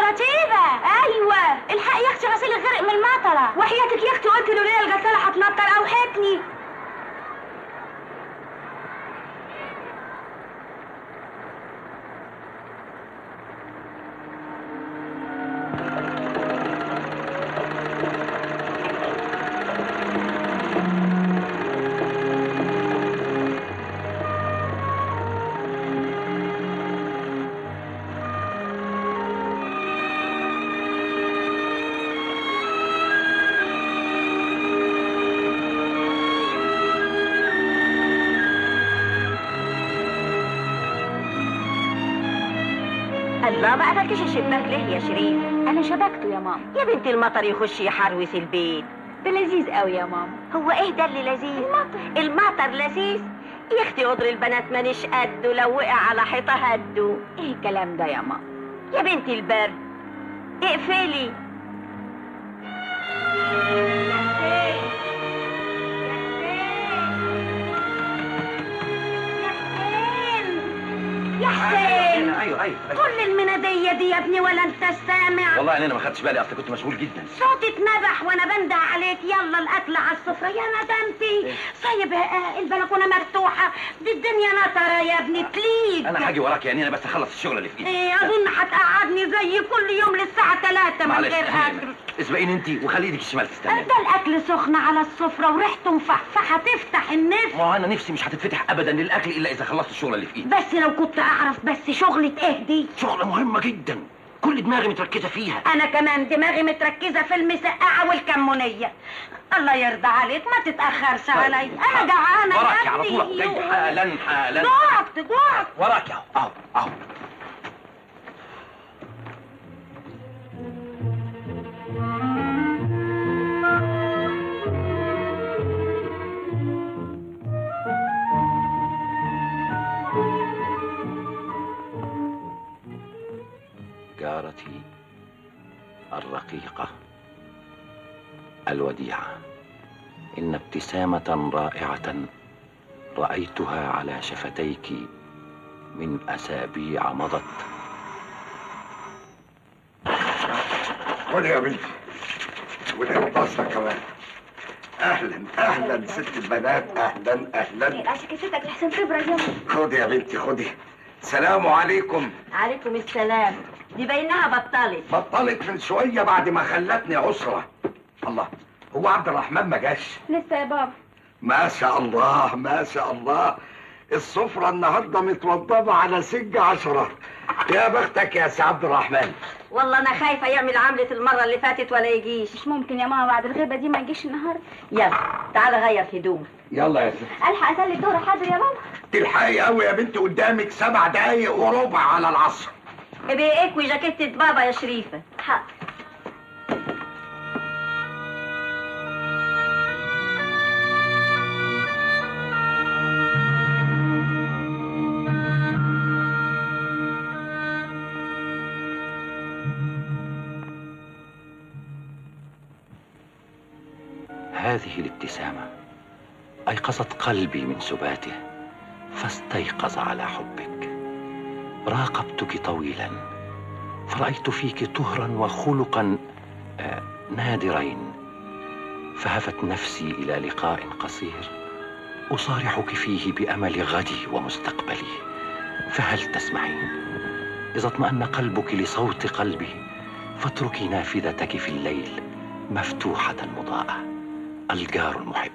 رتيبة ايوه الحق يا اختي غسيل الغرق من المطرة وحياتك يا اختي قلت له ليه الغسالة هتنطر اوحتني الله ما قفلتش الشباك ليه يا شريف انا شبكته يا ماما يا بنت المطر يخش يحروس البيت ده لذيذ قوي يا ماما هو ايه ده اللي لذيذ المطر. المطر لذيذ يا اختي قدر البنات مانيش قده لو وقع على حيطه هده ايه الكلام ده يا ماما يا بنت البرد اقفلي يا حسين ايوه ايوه كل المنادية دي يا ابني ولا انت سامع والله انا ما خدتش بالي اصل كنت مشغول جدا صوتي اتنبح وانا بنده عليك يلا الاكل على السفرة يا ندمتي سايب آه، البلكونة مفتوحة دي الدنيا نطرة يا ابني تليق انا هاجي وراك يا نينا بس اخلص الشغل اللي في ايدي ايه اظن هتقعدني زي كل يوم للساعة 3 من معلش غير اكل اسبقيني انت وخلي ايدك الشمال تستنى ده الاكل سخن على السفرة وريحته مفحفحة تفتح النفس ما هو انا نفسي مش هتتفتح ابدا للاكل الا اذا خلصت الشغل اللي في ايدي بس لو كنت اعرف بس شغلة ايه دي شغله مهمه جدا كل دماغي متركزه فيها انا كمان دماغي متركزة في المسقعة والكمونية الله يرضى عليك ما تتأخرش علي انا جعانة يا وراك على ابني. طول جاي حالا حالا جوعت جوعت وراك اهو اهو اهو جارتي الرقيقة الوديعة إن ابتسامة رائعة رأيتها على شفتيك من أسابيع مضت خد يا بنتي والقصة كمان اهلا اهلا ست البنات اهلا اهلا عشان كتبتك لحسن تبرد يلا خدي يا بنتي خدي سلام عليكم عليكم السلام دي بينها بطلت بطلت من شوية بعد ما خلتني عسرة الله هو عبد الرحمن ما جاش لسه يا بابا ما شاء الله ما شاء الله السفرة النهاردة متوضبة على سج عشرة يا بختك يا سي عبد الرحمن والله انا خايفه يعمل عملة المره اللي فاتت ولا يجيش مش ممكن يا ماما بعد الغيبة دي ما يجيش النهاردة يلا تعالى غير هدومك يلا يا ست الحق اسلي الدورة حاضر يا بابا تلحقي قوي يا بنتي قدامك سبع دقايق وربع على العصر ابقي اكوي جاكيتة بابا يا شريفه حاضر هذه الابتسامة أيقظت قلبي من سباته فاستيقظ على حبك راقبتك طويلا فرأيت فيك طهرا وخلقا آه، نادرين فهفت نفسي إلى لقاء قصير أصارحك فيه بأمل غدي ومستقبلي فهل تسمعين إذا اطمأن قلبك لصوت قلبي فاتركي نافذتك في الليل مفتوحة مضاءة الجار المحب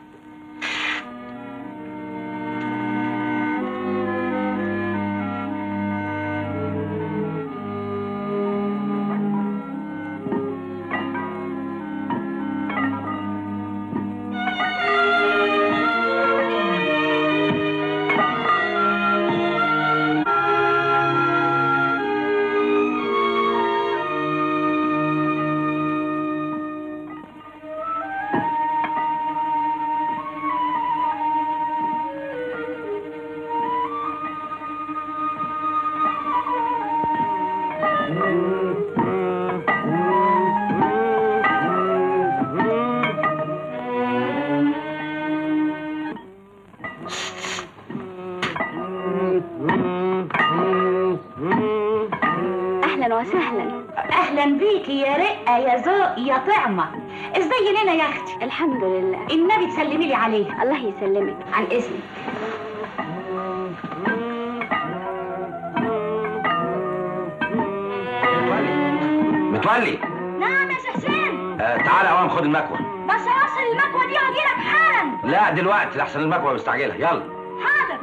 بيكي يا رقه يا ذوق يا طعمه ازاي لنا يا اختي الحمد لله النبي تسلمي لي عليه الله يسلمك عن اذنك متولي نعم يا حسين آه تعالى يا عم خد المكوى بس اوصل المكوى دي واجيلك حالا لا دلوقتي لحسن المكوى مستعجله يلا حاضر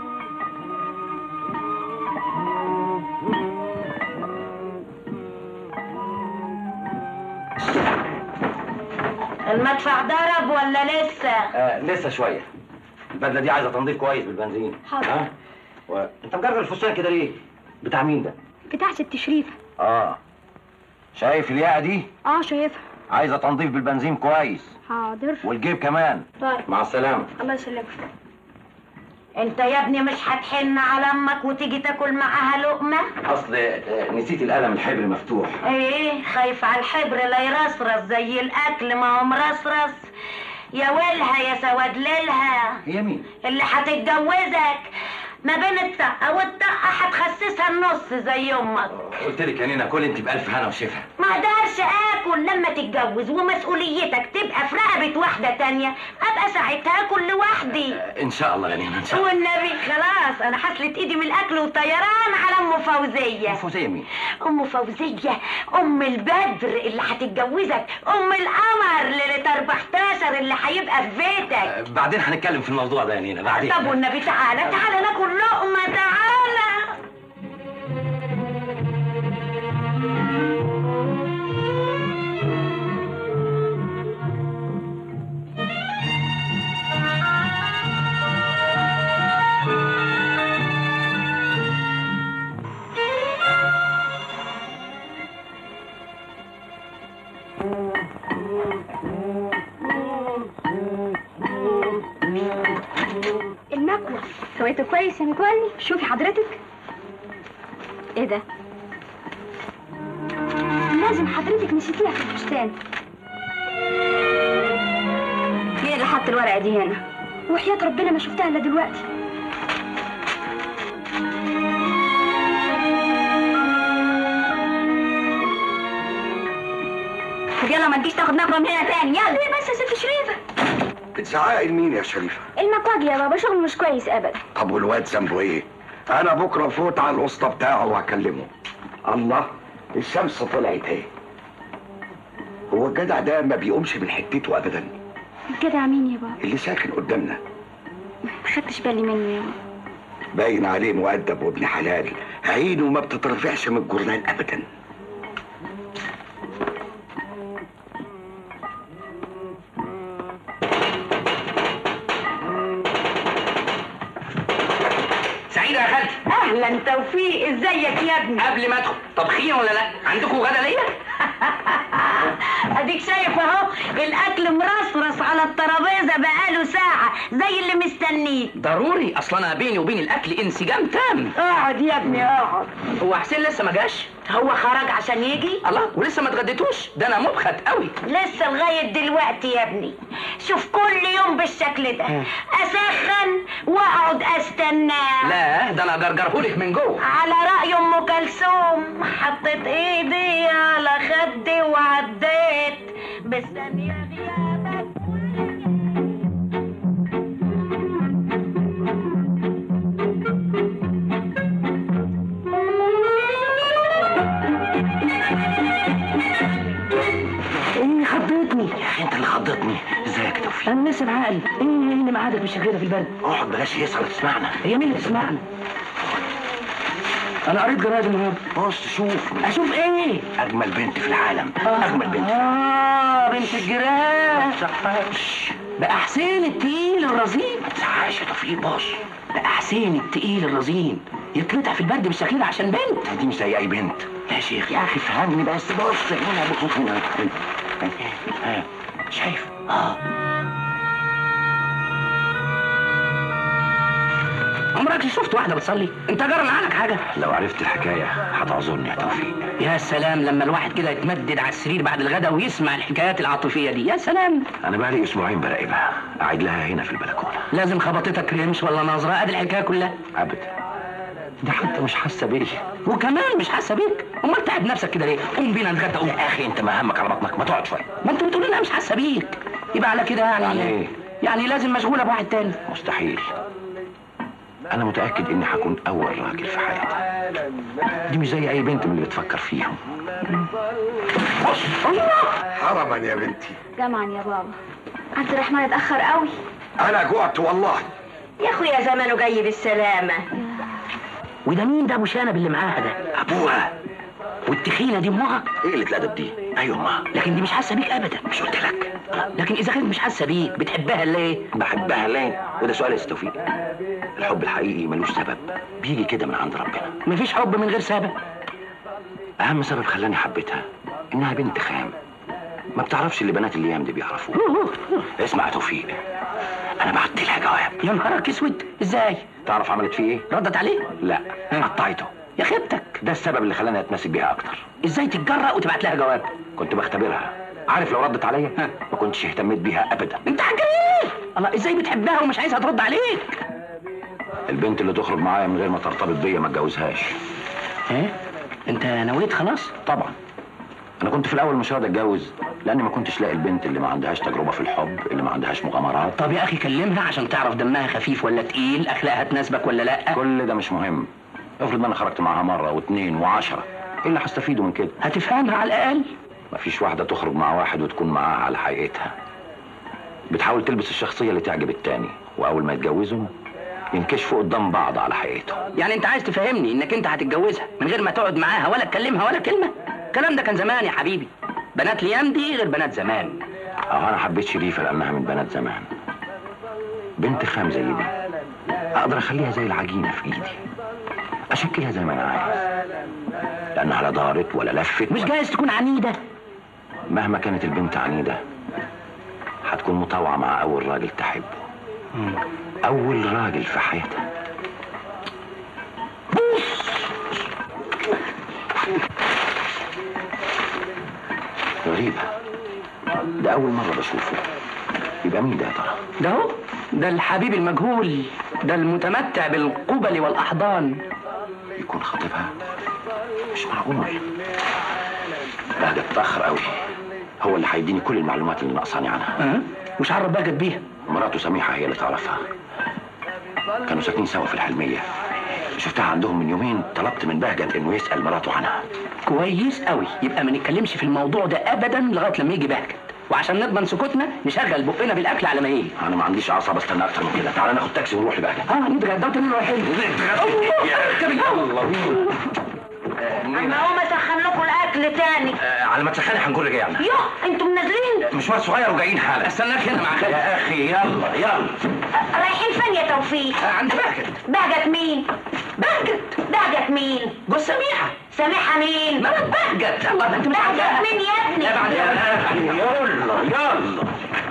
المدفع ضرب ولا لسه؟ آه لسه شويه البدله دي عايزه تنظيف كويس بالبنزين حاضر. ها و... انت مجرد الفستان كده ليه بتاع مين ده بتاع ست شريفة اه شايف الياقه دي اه شايفها عايزه تنظيف بالبنزين كويس حاضر والجيب كمان طيب مع السلامه الله يسلمك انت يا ابني مش هتحن على امك وتيجي تاكل معاها لقمه؟ اصل آه، نسيت القلم الحبر مفتوح ايه خايف على الحبر لا يرصرص زي الاكل ما هو مرصرص يا ويلها يا سواد ليلها هي مين اللي هتتجوزك ما بين الطقه والطقه هتخسسها النص زي امك قلت لك يا نينا كل انت بالف هنا وشفا ما اقدرش اكل لما تتجوز ومسؤوليتك تبقى في رقبه واحده تانية ابقى ساعتها اكل لوحدي ان شاء الله يا نينا ان شاء الله والنبي خلاص انا حصلت ايدي من الاكل والطيران على ام فوزيه فوزيه مين ام فوزيه ام البدر اللي هتتجوزك ام القمر ليله 14 اللي هيبقى في بيتك آه، بعدين هنتكلم في الموضوع ده يا نينا بعدين طب والنبي تعالى تعالى ناكل لقمه تعالى المكوى سويته كويس يا متولي شوفي حضرتك ايه ده لازم حضرتك نسيتيها في الفستان مين اللي حط الورقه دي هنا وحياة ربنا ما شفتها الا دلوقتي طب يلا ما تجيش تاخد نقره من هنا تاني يلا ليه بس يا ست شريفه بتزعقي لمين يا شريفه المكواجي يا بابا شغل مش كويس ابدا طب والواد ذنبه ايه انا بكره فوت على الوسطى بتاعه وهكلمه الله الشمس طلعت اهي هو الجدع ده ما بيقومش من حتته ابدا الجدع مين يا بابا اللي ساكن قدامنا ما خدتش بالي منه يا بابا باين عليه مؤدب وابن حلال عينه ما بتترفعش من الجرنان ابدا سعيدة يا خالتي اهلا توفيق ازيك يا ابني قبل ما ادخل طبخين ولا لا عندكم غدا ليا اديك شايف اهو الاكل مرصرص على الترابيزه بقاله ساعه زي اللي مستنيك ضروري اصلا انا بيني وبين الاكل انسجام تام اقعد يا ابني اقعد هو حسين لسه ما جاش هو خرج عشان يجي الله ولسه ما اتغديتوش ده انا مبخت قوي لسه لغايه دلوقتي يا ابني شوف كل يوم بالشكل ده اسخن واقعد استناه لا ده انا جرجرهولك من جوه على رأي أم كلثوم حطيت إيدي على خدي وعديت بالثانية غيابك ايه خضتني انت اللي خضتني ازيك يا توفيق انا لسه بعقلي ايه اللي معادك مش شغاله في البرد اقعد بلاش يسهر تسمعنا هي مين اللي تسمعنا انا قريت جرايد النهارده بص شوف اشوف ايه اجمل بنت في العالم اجمل بنت اه بنت الجيران ده حسين التقيل الرزين ما تزعقش يا توفيق بص ده حسين التقيل الرزين يتلطع في البرد بالشكل ده عشان بنت دي مش زي اي بنت يا شيخ يا اخي فهمني بس بص هنا بص هنا ها، شايف اه عمرك شفت واحده بتصلي انت جرى عنك حاجه لو عرفت الحكايه هتعذرني يا توفيق يا سلام لما الواحد كده يتمدد على السرير بعد الغداء ويسمع الحكايات العاطفيه دي يا سلام انا بقالي اسبوعين براقبها قاعد لها هنا في البلكونه لازم خبطتك رمش ولا نظره ادي الحكايه كلها ابدا ده حتى مش حاسه بيا وكمان مش حاسه بيك امال تعب نفسك كده ليه قوم بينا نتغدى قوم يا اخي انت ما همك على بطنك ما تقعد شويه ما انت بتقول انها مش حاسه بيك يبقى على كده يعني يعني ايه؟ يعني لازم مشغوله بواحد تاني مستحيل انا متاكد اني هكون اول راجل في حياتها دي مش زي اي بنت من اللي بتفكر فيهم حرما يا بنتي جمعا يا بابا عبد الرحمن اتأخر قوي انا جوعت والله يا اخويا زمانه جاي بالسلامة وده مين ده ابو شنب اللي معاها ده ابوها والتخينه دي امها ايه اللي الادب دي ايوه ما لكن دي مش حاسه بيك ابدا مش قلت لك لكن اذا كانت مش حاسه بيك بتحبها ليه بحبها ليه وده سؤال يا أستاذ توفيق الحب الحقيقي ملوش سبب بيجي كده من عند ربنا مفيش حب من غير سبب اهم سبب خلاني حبيتها انها بنت خام ما بتعرفش اللي بنات الايام دي بيعرفوه اسمع يا توفيق انا بعت لها جواب يا نهارك اسود ازاي تعرف عملت فيه ايه ردت عليه لا قطعته يا خيبتك ده السبب اللي خلاني اتمسك بيها اكتر ازاي تتجرأ وتبعت لها جواب كنت بختبرها عارف لو ردت عليا ها. ما كنتش اهتميت بيها ابدا انت حجرين الله ازاي بتحبها ومش عايزها ترد عليك البنت اللي تخرج معايا من غير ما ترتبط بيا ما اتجوزهاش ايه انت نويت خلاص طبعا انا كنت في الاول مش راضي اتجوز لاني ما كنتش لاقي البنت اللي ما عندهاش تجربه في الحب اللي ما عندهاش مغامرات طب يا اخي كلمها عشان تعرف دمها خفيف ولا تقيل اخلاقها تناسبك ولا لا كل ده مش مهم افرض ما انا خرجت معاها مره واثنين وعشرة ايه اللي هستفيده من كده هتفهمها على الاقل مفيش واحده تخرج مع واحد وتكون معاها على حقيقتها بتحاول تلبس الشخصيه اللي تعجب التاني واول ما يتجوزوا ينكشفوا قدام بعض على حقيقتهم يعني انت عايز تفهمني انك انت هتتجوزها من غير ما تقعد معاها ولا تكلمها ولا كلمه الكلام ده كان زمان يا حبيبي بنات الايام دي غير بنات زمان اه انا حبيت شريفه لانها من بنات زمان بنت خام زي دي اقدر اخليها زي العجينه في ايدي اشكلها زي ما انا عايز لانها لا دارت ولا لفت مش جايز تكون عنيده مهما كانت البنت عنيده هتكون مطاوعه مع اول راجل تحبه اول راجل في حياتها غريبه ده اول مره بشوفه يبقى مين ده يا ترى ده هو ده الحبيب المجهول ده المتمتع بالقبل والاحضان يكون خطيبها مش معقول لا ده اتاخر قوي هو اللي هيديني كل المعلومات اللي ناقصاني عنها أه؟ مش عرف بقى بيها مراته سميحه هي اللي تعرفها كانوا ساكنين سوا في الحلميه شفتها عندهم من يومين طلبت من بهجت انه يسال مراته عنها كويس قوي يبقى ما نتكلمش في الموضوع ده ابدا لغايه لما يجي بهجت وعشان نضمن سكوتنا نشغل بقنا بالاكل على ما يجي انا ما عنديش اعصاب استنى اكتر من كده تعالى ناخد تاكسي ونروح لبهجت اه نتغدى وتاني رايحين اما اقوم اسخن لكم الاكل تاني على ما تسخني هنكون رجعنا يوه انتوا منازلين مشوار صغير وجايين حالا استناك هنا مع خالد يا اخي يلا يلا رايحين فين يا توفيق آه، عند بهجت بهجت مين بهجت بهجت مين جوز سميحه سامحة مين مرات بهجت الله ده انت مش بهجت عارفاها مين يا ابني لا بعد يا اخي يلا يلا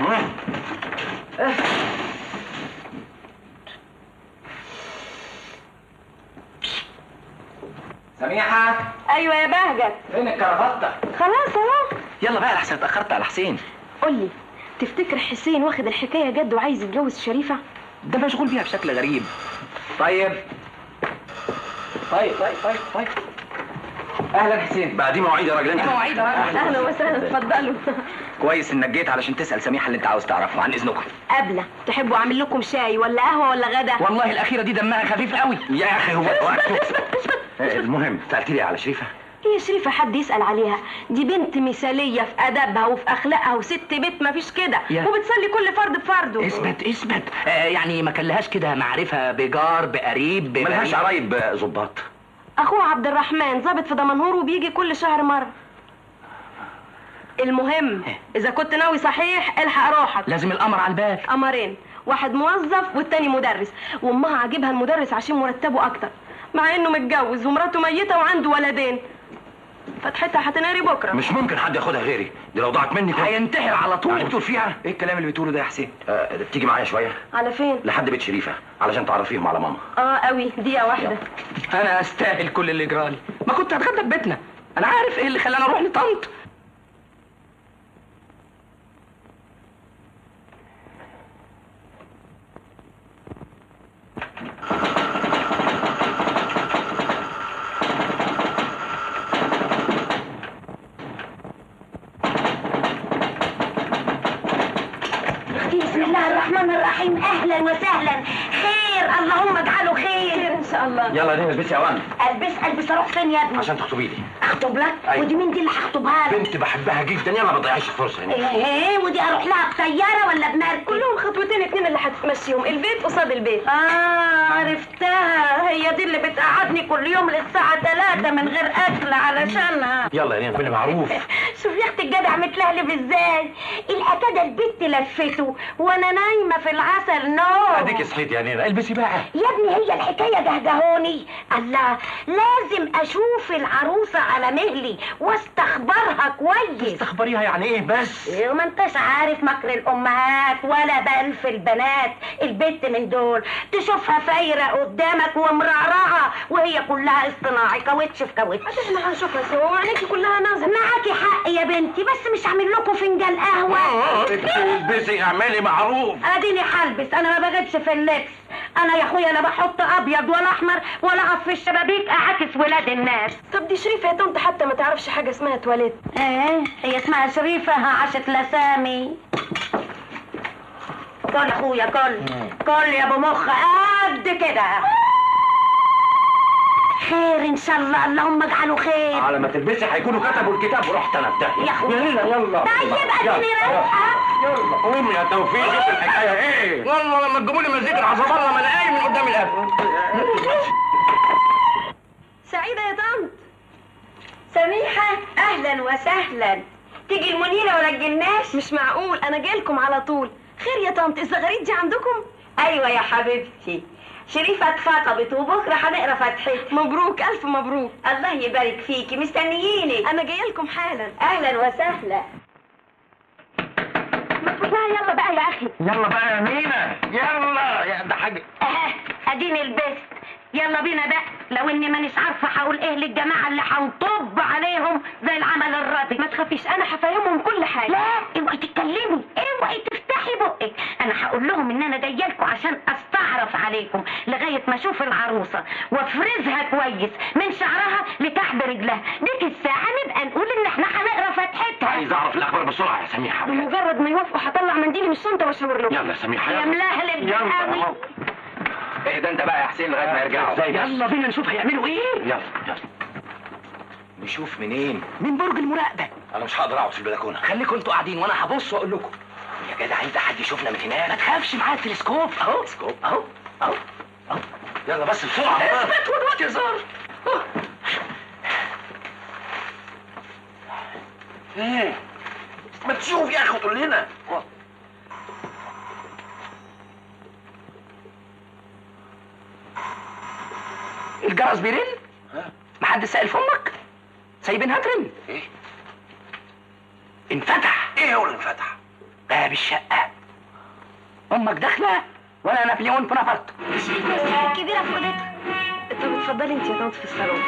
سميحه ايوه يا بهجت فين الكرافته خلاص اهو يلا بقى لحسن اتاخرت على حسين قول لي تفتكر حسين واخد الحكايه جد وعايز يتجوز شريفه ده مشغول بيها بشكل غريب طيب طيب طيب طيب طيب اهلا حسين بقى دي مواعيد يا راجل انت مواعيد يا راجل. اهلا وسهلا اتفضلوا كويس انك جيت علشان تسال سميحه اللي انت عاوز تعرفه عن اذنكم قبله تحبوا اعمل لكم شاي ولا قهوه ولا غدا والله الاخيره دي دمها خفيف قوي يا اخي هو وقته المهم سالت لي على شريفه هي شريفه حد يسال عليها دي بنت مثاليه في ادبها وفي اخلاقها وست بيت ما فيش كده يا. وبتصلي كل فرد بفرده اثبت اثبت آه يعني ما كان لهاش كده معرفه بجار بقريب ملهاش ببعيد. قرايب ظباط اخوها عبد الرحمن ظابط في دمنهور وبيجي كل شهر مره المهم اذا كنت ناوي صحيح الحق روحك لازم القمر على البال قمرين واحد موظف والتاني مدرس وامها عاجبها المدرس عشان مرتبه اكتر مع انه متجوز ومراته ميته وعنده ولدين فتحتها هتنقري بكره مش ممكن حد ياخدها غيري دي لو ضاعت مني كنت هينتحر على طول بتقول فيها ايه الكلام اللي بتقوله ده يا حسين آه تيجي معايا شويه على فين لحد بيت شريفه علشان تعرفيهم على ماما اه قوي دقيقه واحده انا استاهل كل اللي جرالي ما كنت هتغدى في بيتنا انا عارف ايه اللي خلاني اروح لطنط الرحمن الرحيم اهلا وسهلا خير اللهم اجعله خير ان شاء الله يلا دي البسي يا وان البس البس اروح فين يا ابني عشان تخطبي لي اخطب لك أيوة. ودي مين دي اللي هخطبها لك بنت بحبها جدا يلا ما تضيعيش الفرصه هنا ايه إيه، ودي اروح لها بطياره ولا بمركب كلهم خطوتين اتنين اللي هتمشيهم البيت قصاد البيت اه عرفتها هي دي اللي بتقعدني كل يوم للساعه 3 من غير اكل علشانها يلا يا نين كل معروف شوف يا اختي الجدع متلهلب ازاي الأكادة البت لفته وانا نايمه في العسل نوم اديك صحيت يا نينا البسي بقى يا ابني هي الحكايه جهجهوني الله لازم اشوف العروسه على مهلي واستخبرها كويس تخبريها يعني ايه بس إيه، ما انتش عارف مكر الامهات ولا بألف البنات البت من دول تشوفها فايره قدامك ومرعرعه وهي كلها اصطناعي كاوتش في كاوتش احنا هنشوفها سوا وعينيكي كلها نازله معاكي حق يا بنتي بس مش هعمل لكم فنجان قهوه البسي اعملي معروف اديني هلبس انا ما بغيبش في اللبس انا يا اخويا لا بحط ابيض ولا احمر ولا اقف في الشبابيك اعاكس ولاد الناس طب دي شريفه يا طنط حتى ما تعرفش حاجه اسمها تواليت ايه هي اسمها شريفه ها عاشت لسامي كل يا اخويا كل كل يا ابو مخ قد كده خير ان شاء الله اللهم اجعله خير على ما تلبسي هيكونوا كتبوا الكتاب ورحت انا في داهية. يا أخويا. يلا يلا طيب اديني رايحه يلا قومي يا توفيق شوف الحكايه ايه والله لما تجيبوا لي مزيكا العصب الله ما الاقي من قدام الاكل سعيده يا طنط سميحه اهلا وسهلا تيجي المنيره ولا الجناش مش معقول انا جايلكم على طول خير يا طنط الزغاريد دي عندكم ايوه يا حبيبتي شريفه اتخطبت وبكره هنقرا فتحتها مبروك الف مبروك الله يبارك فيكي مستنيينك انا جايلكم حالا اهلا وسهلا لا يلا بقى يا اخي يلا بقى يا مينا يلا يا ده حاجه اه اديني لبست يلا بينا بقى لو اني مانيش عارفه هقول ايه للجماعه اللي هنطب عليهم زي العمل الراضي ما تخافيش انا هفهمهم كل حاجه لا اوعي تتكلمي اوعي تفتحي بقك انا هقول لهم ان انا جايه لكم عشان استعرف عليكم لغايه ما اشوف العروسه وافرزها كويس من شعرها لتحت رجلها ديك الساعه نبقى نقول ان احنا هنقرا فتحتها عايز اعرف الاخبار بسرعه يا سميحه بمجرد ما يوافقوا هطلع منديلي من الشنطه واشاور لهم يلا يا سميحه يا يلا ملهلب يلا قوي اهدى انت بقى يا حسين لغايه ما يرجعوا ازاي بس؟ يلا بينا نشوف هيعملوا ايه يلا يلا نشوف منين من برج المراقبه انا مش هقدر اقعد في البلكونه خليكم انتوا قاعدين وانا هبص واقول لكم يا جدع انت حد يشوفنا من هناك ما تخافش معايا التلسكوب اهو تلسكوب. اهو اهو اهو يلا بس بسرعه اثبت والوقت يزار ايه ما تشوف يا اخي وتقول لنا الجرس بيرن ها؟ محدش سأل في امك سايبينها ترن ايه انفتح ايه هو اللي انفتح باب الشقه امك داخله وانا نابليون بونابرت كبيره في اوضتها طب اتفضلي انت يا طنط في الصالون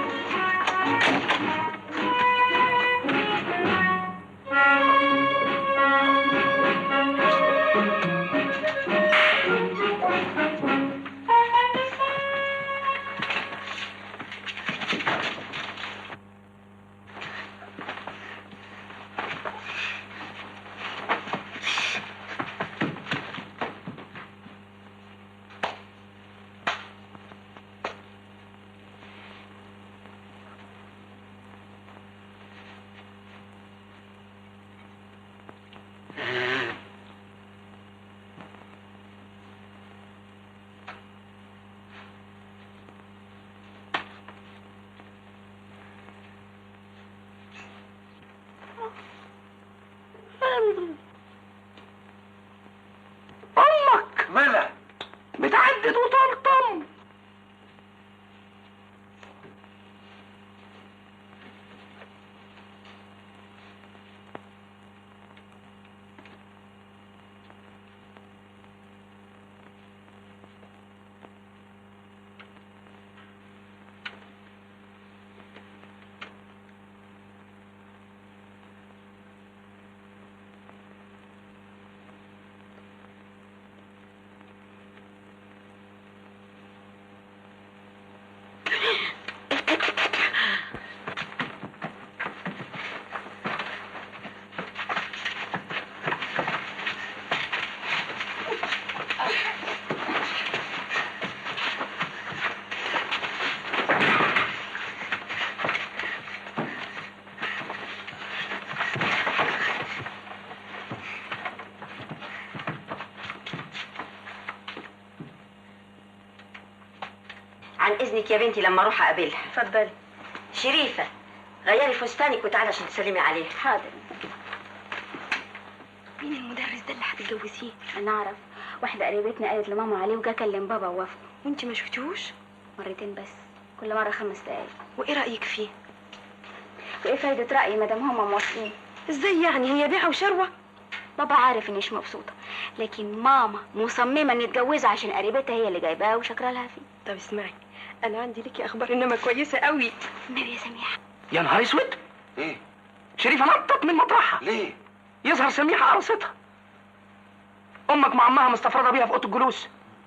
امك مالها بتعدد وتلطم عن اذنك يا بنتي لما اروح اقابلها اتفضلي شريفه غيري فستانك وتعالي عشان تسلمي عليها حاضر مين المدرس ده اللي هتتجوزيه انا اعرف واحده قريبتنا قالت لماما عليه وجا كلم بابا ووافق وانت ما شفتيهوش مرتين بس كل مره خمس دقايق وايه رايك فيه وايه فايده رايي ما دام هما موافقين ازاي يعني هي بيعه وشروه بابا عارف اني مش مبسوطه لكن ماما مصممه ان يتجوزها عشان قريبتها هي اللي جايباها وشاكره لها فيه طب اسمعي انا عندي ليكي اخبار انما كويسه قوي النبي يا سميحه يا نهار اسود ايه شريفه نطت من مطرحها ليه يظهر سميحه قرصتها امك مع عمها مستفرده بيها في اوضه الجلوس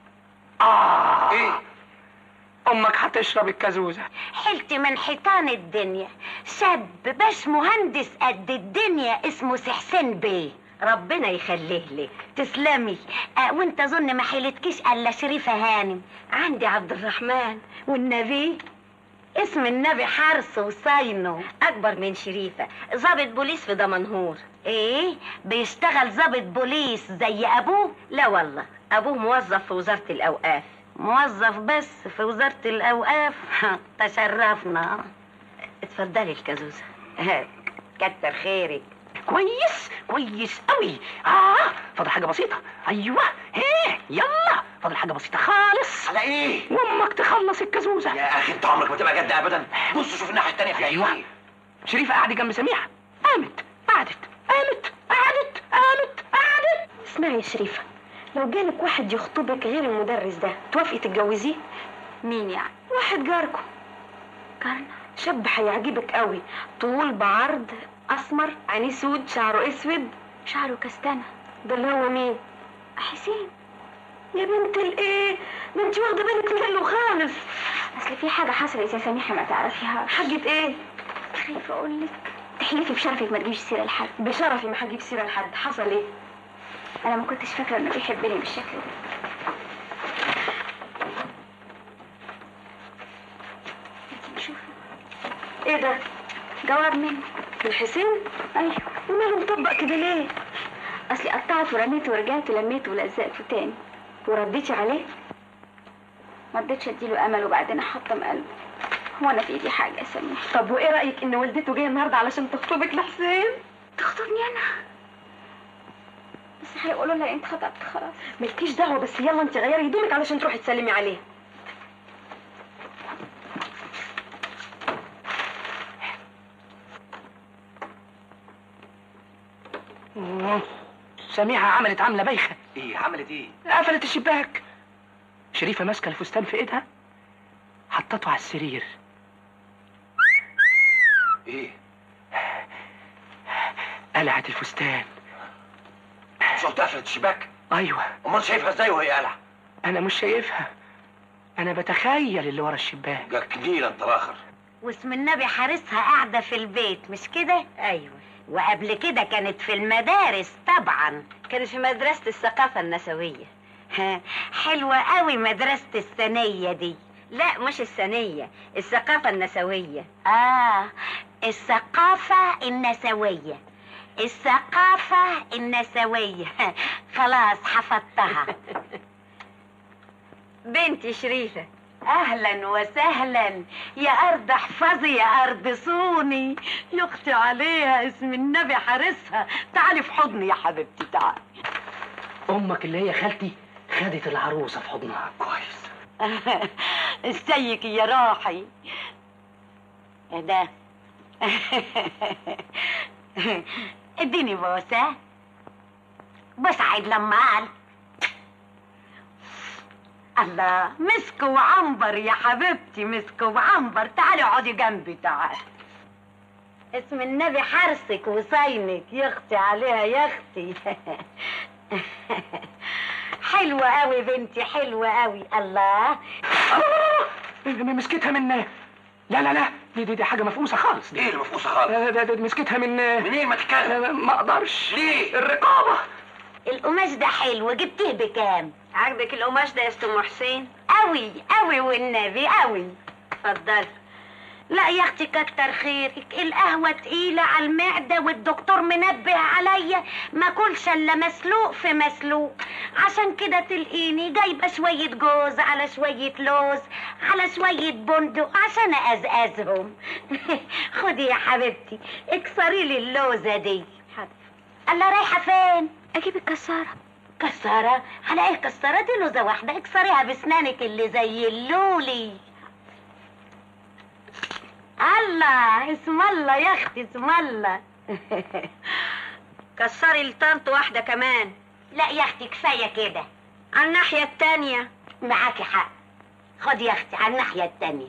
اه ايه امك هتشرب الكازوزه حلت من حيطان الدنيا شاب باش مهندس قد الدنيا اسمه سحسين بيه ربنا يخليه لك تسلمي آه وانت اظن ما حيلتكيش الا شريفه هانم عندي عبد الرحمن والنبي اسم النبي حرس وصاينه اكبر من شريفه ضابط بوليس في دمنهور ايه بيشتغل ضابط بوليس زي ابوه لا والله ابوه موظف في وزاره الاوقاف موظف بس في وزاره الاوقاف تشرفنا اتفضلي الكازوزه كتر خيرك كويس كويس قوي اه فاضل حاجه بسيطه ايوه ايه يلا فاضل حاجه بسيطه خالص على ايه وامك تخلص الكازوزه يا اخي انت عمرك ما تبقى جد ابدا بص شوف الناحيه التانيه في أيوة. ايه شريفه قاعده جنب سميحه قامت قعدت قامت قعدت قامت قعدت اسمعي يا شريفه لو جالك واحد يخطبك غير المدرس ده توافقي تتجوزيه مين يعني واحد جاركم كارنا شاب هيعجبك قوي طول بعرض اسمر عينيه سود شعره اسود شعره كستانه ده اللي هو مين حسين يا بنت الايه ده انت واخده بالك منه خالص اصل في حاجه حصلت يا سميحه ما تعرفيها حاجه ايه خايفه اقول لك تحلفي بشرفك ما تجيبش سيره لحد بشرفي ما هجيب سيره لحد حصل ايه انا ما كنتش فاكره انه بيحبني بالشكل ده لكن شوفي ايه ده جواب منه من حسين ايوه وماله مطبق كده ليه اصلي قطعت ورميت ورجعت ولميته ولزقته تاني ورديتي عليه ما رضيتش اديله امل وبعدين احطم قلبه هو انا في ايدي حاجه يا سميحه طب وايه رايك ان والدته جايه النهارده علشان تخطبك لحسين تخطبني انا بس هيقولوا لها انت خطبت خلاص مالكيش دعوه بس يلا انت غيري هدومك علشان تروحي تسلمي عليه مم. سميحه عملت عمله بايخه ايه عملت ايه قفلت الشباك شريفه ماسكه الفستان في ايدها حطته على السرير ايه قلعت الفستان مش قلت قفلت الشباك ايوه امال شايفها ازاي وهي قلعه انا مش شايفها انا بتخيل اللي ورا الشباك جاك نيل انت راخر واسم النبي حارسها قاعدة في البيت مش كده؟ ايوه وقبل كده كانت في المدارس طبعا كانت في مدرسه الثقافه النسويه ها، حلوة قوي مدرسة الثانية دي لا مش الثانيه الثقافه النسويه آه الثقافة النسوية الثقافة النسوية خلاص حفظتها بنتي شريفه اهلا وسهلا يا ارض احفظي يا ارض صوني يا اختي عليها اسم النبي حارسها تعالي في حضني يا حبيبتي تعالي امك اللي هي خالتي خدت العروسه في حضنها كويس ازيك يا راحي ايه ده اديني بوسه بص عيد لما قال الله مسك وعنبر يا حبيبتي مسك وعنبر تعالي اقعدي جنبي تعالي اسم النبي حرسك وصينك يا اختي عليها يا اختي حلوة قوي بنتي حلوة قوي الله م- مسكتها من لا لا لا دي دي, دي حاجه مفقوسه خالص دي ايه اللي مفقوسه خالص ده- ده- ده مسكتها من منين ما تتكلم ما اقدرش ليه؟ الرقابه القماش ده حلو جبتيه بكام عاجبك القماش ده يا ست ام حسين قوي قوي والنبي قوي اتفضلي لا يا اختي كتر خيرك القهوة تقيلة على المعدة والدكتور منبه عليا ما كلش الا مسلوق في مسلوق عشان كده تلقيني جايبة شوية جوز على شوية لوز على شوية بندق عشان ازقزهم خدي يا حبيبتي اكسري لي اللوزة دي الله رايحة فين؟ اجيب الكساره كسارة على ايه كسارة دي لوزة واحدة اكسريها بسنانك اللي زي اللولي الله اسم الله يا اختي اسم الله كسري لطنط واحدة كمان لا يا اختي كفاية كده على الناحية التانية معاكي حق خدي يا اختي على الناحية التانية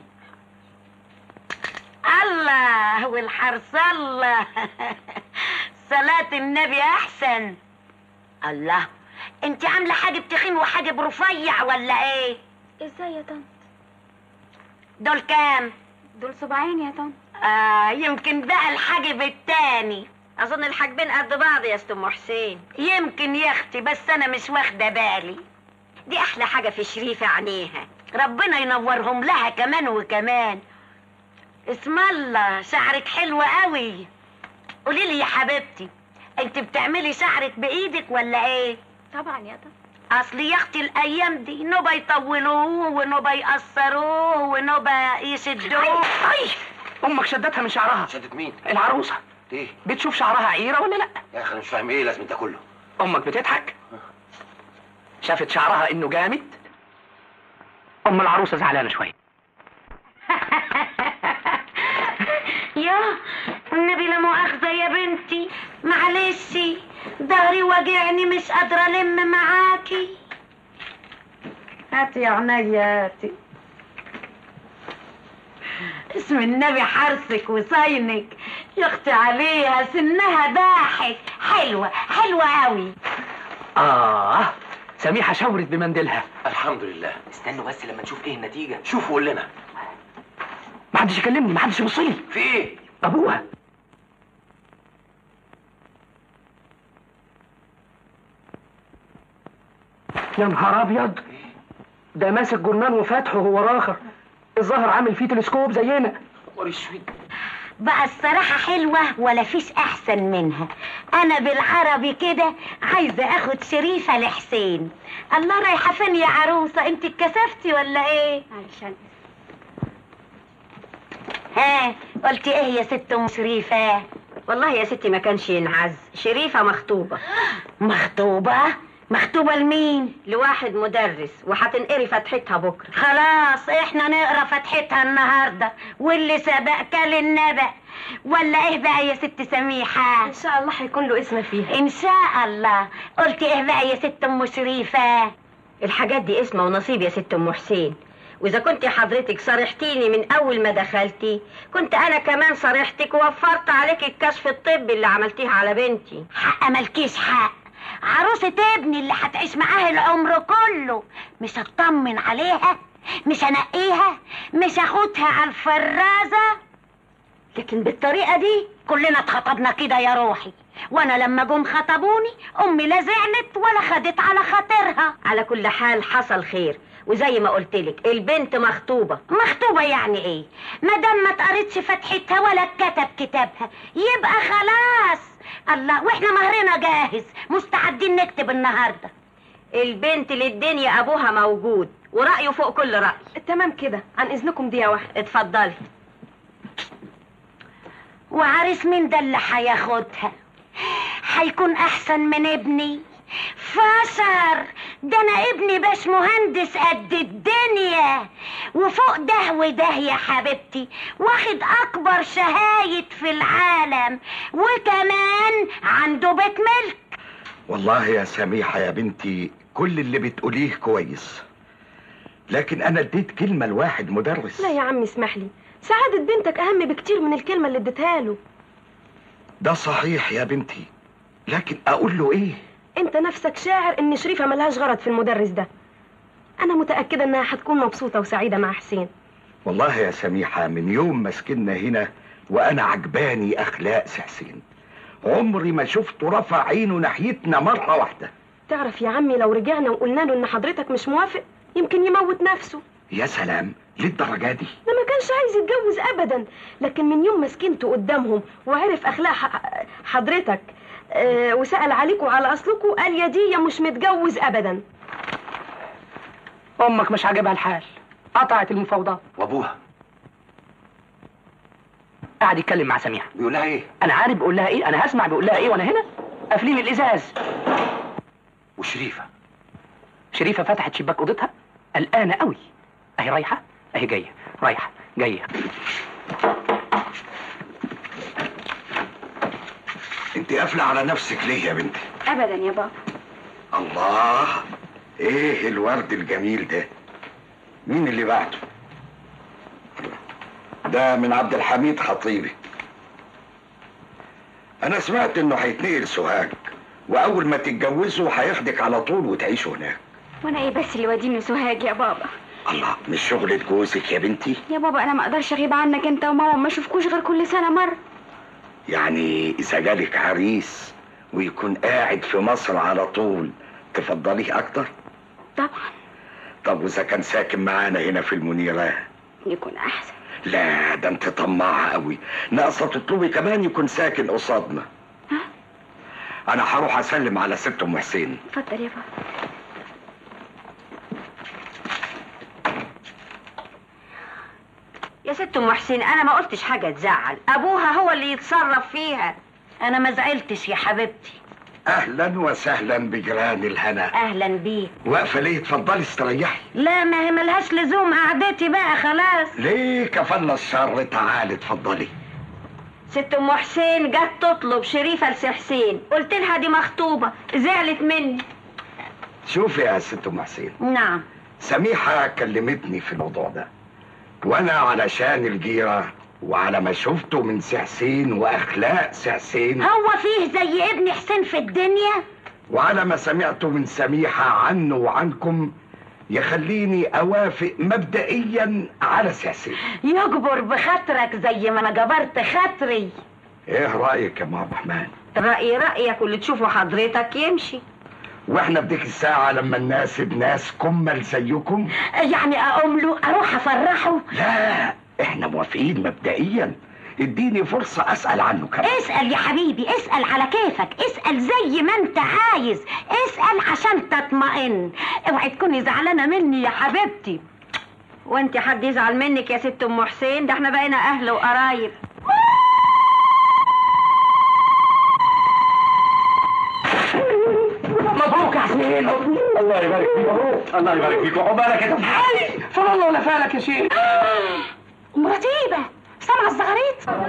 الله والحرص الله صلاة النبي احسن الله انت عاملة حاجب تخين وحاجب رفيع ولا ايه ازاي يا طنط دول كام دول صباعين يا طنط آه يمكن بقى الحاجب التاني أظن الحاجبين قد بعض يا ستم حسين يمكن يا اختي بس انا مش واخده بالي دي أحلى حاجة في شريفة عينيها ربنا ينورهم لها كمان وكمان اسم الله شعرك حلو قوي قولي لي يا حبيبتي انت بتعملي شعرك بايدك ولا ايه طبعا يا طنط اصل يا اختي الايام دي نوبه يطولوه ونوبه يقصروه ونوبه يشدوه اي امك شدتها من شعرها شدت مين؟ العروسه ايه؟ بتشوف شعرها عيره ولا لا يا اخي انا مش فاهم ايه لازم ده كله امك بتضحك شافت شعرها انه جامد ام العروسه زعلانه شويه يا النبي لا مؤاخذة يا بنتي معلش ظهري وجعني مش قادرة ألم معاكي هاتي يا عينيا هاتي اسم النبي حرسك وصينك يا اختي عليها سنها ضاحك حلوة حلوة قوي اه سميحه شاورت بمنديلها الحمد لله استنوا بس لما نشوف ايه النتيجه شوف وقول لنا ما حدش يكلمني ما حدش يبص لي في ايه؟ ابوها يا نهار ابيض ده ماسك جرنان وفاتحه هو راخر الظاهر عامل فيه تلسكوب زينا نهار اسود بقى الصراحة حلوة ولا فيش أحسن منها أنا بالعربي كده عايزة أخد شريفة لحسين الله رايحة فين يا عروسة أنت اتكسفتي ولا إيه؟ علشان ها قلتي إيه يا ست أم شريفة؟ والله يا ستي ما كانش ينعز شريفة مخطوبة مخطوبة؟ مخطوبة لمين؟ لواحد مدرس وهتنقري فتحتها بكرة خلاص احنا نقرا فتحتها النهارده واللي سبق كل النبأ ولا ايه بقى يا ست سميحه ان شاء الله هيكون له اسم فيها ان شاء الله قلتي ايه بقى يا ست ام شريفه الحاجات دي اسمه ونصيب يا ست ام حسين واذا كنت حضرتك صارحتيني من اول ما دخلتي كنت انا كمان صارحتك ووفرت عليك الكشف الطبي اللي عملتيه على بنتي حق مالكيش حق عروسة ابني اللي هتعيش معاه العمر كله مش هطمن عليها مش هنقيها مش هاخدها على الفرازة لكن بالطريقة دي كلنا اتخطبنا كده يا روحي وانا لما جم خطبوني امي لا زعلت ولا خدت على خاطرها على كل حال حصل خير وزي ما قلتلك البنت مخطوبة مخطوبة يعني ايه ما دام ما اتقرتش فتحتها ولا اتكتب كتابها يبقى خلاص الله واحنا مهرنا جاهز مستعدين نكتب النهارده البنت للدنيا ابوها موجود ورأيه فوق كل رأي تمام كده عن اذنكم دقيقه واحده اتفضلي وعارف مين ده اللي هياخدها هيكون احسن من ابني فشر ده انا ابني باش مهندس قد الدنيا وفوق ده وده يا حبيبتي واخد اكبر شهايد في العالم وكمان عنده بيت ملك والله يا سميحة يا بنتي كل اللي بتقوليه كويس لكن انا اديت كلمة لواحد مدرس لا يا عم اسمح لي سعادة بنتك أهم بكتير من الكلمة اللي اديتها له ده صحيح يا بنتي لكن اقول له ايه أنت نفسك شاعر إن شريفة ملهاش غرض في المدرس ده أنا متأكدة إنها هتكون مبسوطة وسعيدة مع حسين والله يا سميحة من يوم ما سكننا هنا وانا عجباني اخلاق سي حسين عمري ما شفته رفع عينه ناحيتنا مرة واحدة تعرف يا عمي لو رجعنا وقلنا له إن حضرتك مش موافق يمكن يموت نفسه يا سلام للدرجه دي ده ما كانش عايز يتجوز ابدا لكن من يوم ما سكنته قدامهم وعرف اخلاق ح- حضرتك آه، وسأل عليكم على اصلكم قال يا دي يا مش متجوز ابدا امك مش عاجبها الحال قطعت المفاوضات وابوها قاعد يتكلم مع سميحه بيقول لها ايه انا عارف بيقول لها ايه انا هسمع بيقول لها ايه وانا هنا قافلين الازاز وشريفه شريفه فتحت شباك اوضتها قلقانه قوي اهي رايحه اهي جايه رايحه جايه انت قافله على نفسك ليه يا بنتي ابدا يا بابا الله ايه الورد الجميل ده مين اللي بعته ده من عبد الحميد خطيبي انا سمعت انه هيتنقل سوهاج واول ما تتجوزوا هياخدك على طول وتعيشوا هناك وانا ايه بس اللي وديني سوهاج يا بابا الله مش شغلة جوزك يا بنتي يا بابا انا ما اقدرش اغيب عنك انت وماما ما اشوفكوش غير كل سنه مره يعني اذا جالك عريس ويكون قاعد في مصر على طول تفضليه اكتر طبعا طب واذا كان ساكن معانا هنا في المنيرة يكون احسن لا ده انت طماعة قوي ناقصة تطلبي كمان يكون ساكن قصادنا انا هروح اسلم على ست ام حسين اتفضل يا بابا يا ست ام حسين انا ما قلتش حاجه تزعل ابوها هو اللي يتصرف فيها انا ما زعلتش يا حبيبتي اهلا وسهلا بجيران الهنا اهلا بيك واقفة ليه اتفضلي استريحي لا ما هي ملهاش لزوم قعدتي بقى خلاص ليه كفلنا الشر تعالي اتفضلي ست ام حسين جت تطلب شريفه لسي حسين قلت لها دي مخطوبه زعلت مني شوفي يا ست ام حسين نعم سميحة كلمتني في الموضوع ده وانا علشان الجيرة وعلى ما شفته من سي حسين واخلاق سي حسين هو فيه زي ابن حسين في الدنيا وعلى ما سمعته من سميحة عنه وعنكم يخليني اوافق مبدئيا على سي حسين يجبر بخاطرك زي ما انا جبرت خاطري ايه رايك يا ام عبد الرحمن رايي رايك واللي تشوفه حضرتك يمشي واحنا بديك الساعة لما نناسب ناس كمل زيكم يعني اقوم له اروح افرحه لا احنا موافقين مبدئيا اديني فرصة اسأل عنه كمان اسأل يا حبيبي اسأل على كيفك اسأل زي ما انت عايز اسأل عشان تطمئن اوعي تكوني زعلانة مني يا حبيبتي وانت حد يزعل منك يا ست ام حسين ده احنا بقينا اهل وقرايب مبروك يا حسين الله يبارك فيك مبروك الله يبارك فيك وعقبالك يا تفحالي فلا الله ولا فالك يا شيخ مرتيبة سامعة الزغاريت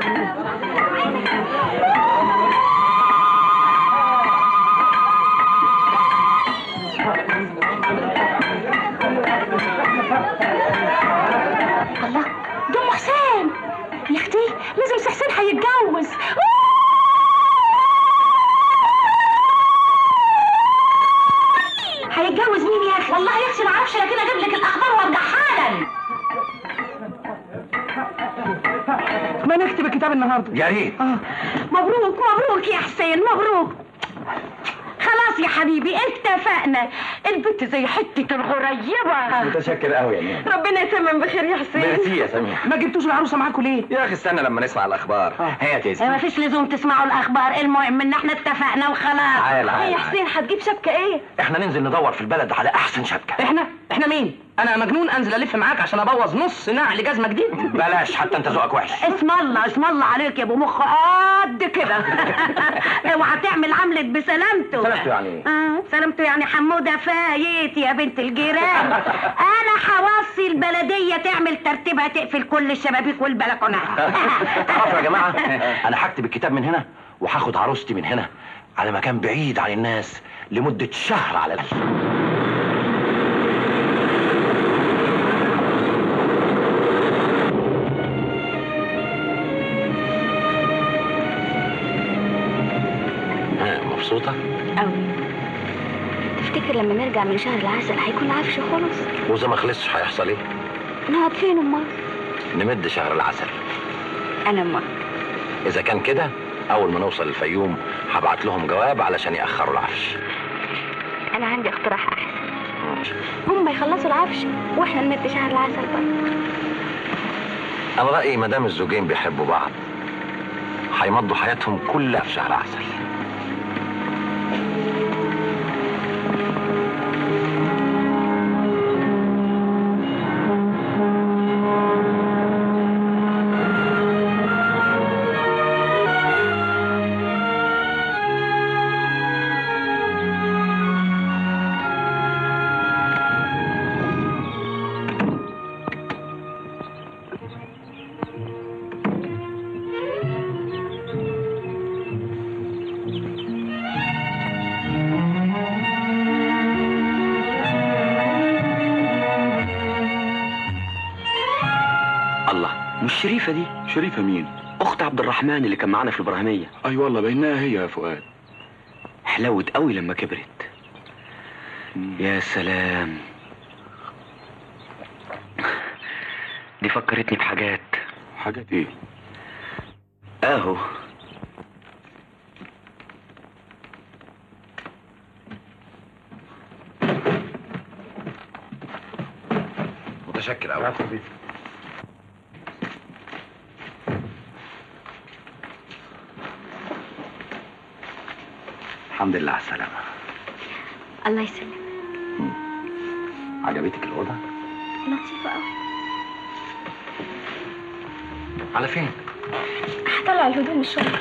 الله ده ام حسين يا اختي لازم سي حسين هيتجوز هيتجوز مين يا اخي والله يا اختي ما اعرفش لكن اجيب لك الاخبار وارجع حالا ما نكتب الكتاب النهارده يا ريت مبروك مبروك يا حسين مبروك خلاص يا حبيبي اتفقنا البنت زي حتة الغريبة متشكر قوي يا مين ربنا يتمم بخير يا حسين ميرسي يا سميح ما جبتوش العروسه معاكم ليه يا اخي استنى لما نسمع الاخبار هي تيزي ما فيش لزوم تسمعوا الاخبار المهم ان احنا اتفقنا وخلاص تعال يا تعال حسين هتجيب شبكه ايه احنا ننزل ندور في البلد على احسن شبكه احنا احنا مين انا مجنون انزل الف معاك عشان ابوظ نص نعل جزمه جديد بلاش حتى انت ذوقك وحش اسم الله اسم الله عليك يا ابو مخ قد كده اوعى تعمل عملة بسلامته سلامته يعني ايه؟ آه سلامته يعني حمودة فايت يا بنت الجيران انا هوصي البلدية تعمل ترتيبها تقفل كل الشبابيك والبلكونات تعرفوا يا جماعه انا هكتب الكتاب من هنا وهاخد عروستي من هنا على مكان بعيد عن الناس لمده شهر على الاقل ها، مبسوطه قوي تفتكر لما نرجع من شهر العسل هيكون العفش خلص واذا ما خلصش هيحصل ايه نقعد فين امال نمد شهر العسل انا امال اذا كان كده اول ما نوصل الفيوم هبعت لهم جواب علشان ياخروا العفش انا عندي اقتراح احسن هما هيخلصوا العفش واحنا نمد شهر العسل برضه انا رايي ما دام الزوجين بيحبوا بعض هيمضوا حياتهم كلها في شهر عسل الله مش شريفه دي شريفة مين؟ اخت عبد الرحمن اللي كان معانا في الابراهيميه أي والله بينها هي يا فؤاد حلوت قوي لما كبرت يا سلام دي فكرتني بحاجات حاجات إيه؟ اهو متشكر قوي الحمد لله على السلامه الله يسلمك عجبتك الاوضه لطيفة قوي على فين هطلع الهدوم الشغل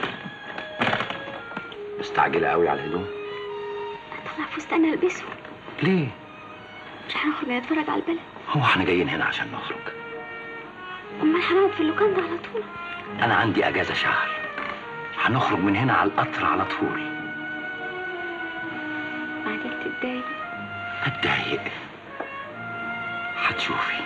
مستعجله قوي على الهدوم هطلع فستان البسه ليه مش هنخرج نتفرج على البلد هو احنا جايين هنا عشان نخرج امال هنقعد في اللوكان ده على طول انا عندي اجازه شهر هنخرج من هنا على القطر على طول بعدين تتضايق اتضايق هتشوفي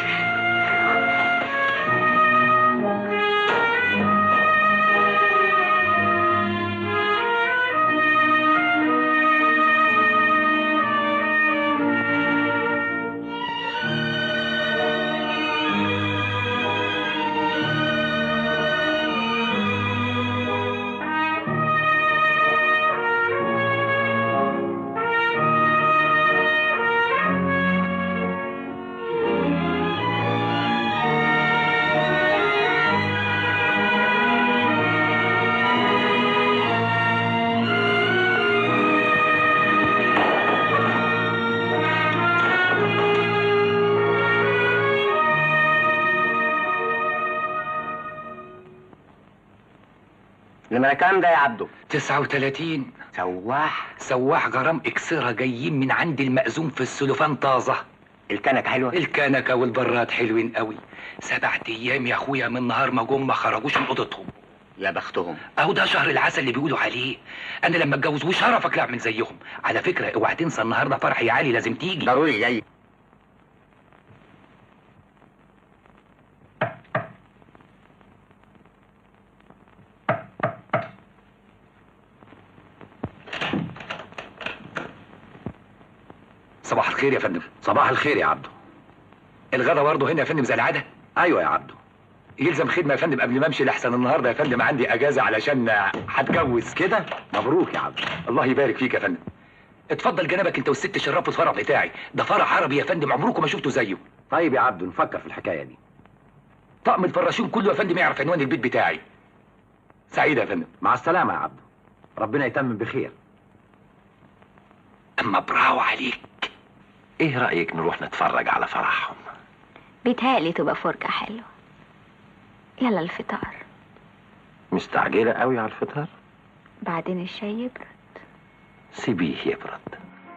نمرة كام ده يا عبده 39 سواح سواح غرام اكسرة جايين من عند المأذون في السلوفان طازة الكنك حلوة الكنكة والبراد حلوين قوي سبعة ايام يا اخويا من نهار ما جم ما خرجوش من اوضتهم يا بختهم اهو ده شهر العسل اللي بيقولوا عليه انا لما اتجوز وشرفك لا اعمل زيهم على فكرة اوعى تنسى النهارده فرح يا علي لازم تيجي ضروري جاي صباح الخير يا فندم صباح الخير يا عبده الغدا برضه هنا يا فندم زي العادة ايوه يا عبده يلزم خدمة يا فندم قبل ما امشي لحسن النهارده يا فندم عندي اجازة علشان هتجوز كده مبروك يا عبده الله يبارك فيك يا فندم اتفضل جنبك انت والست شراب في الفرح بتاعي ده فرح عربي يا فندم عمركم ما شفتوا زيه طيب يا عبده نفكر في الحكايه دي طقم الفراشين كله يا فندم يعرف عنوان البيت بتاعي سعيدة يا فندم مع السلامه يا عبده ربنا يتمم بخير اما براو عليك ايه رايك نروح نتفرج على فرحهم بيتهيألي تبقى فرجة حلوة يلا الفطار مستعجله قوي على الفطار بعدين الشاي يبرد سيبيه يبرد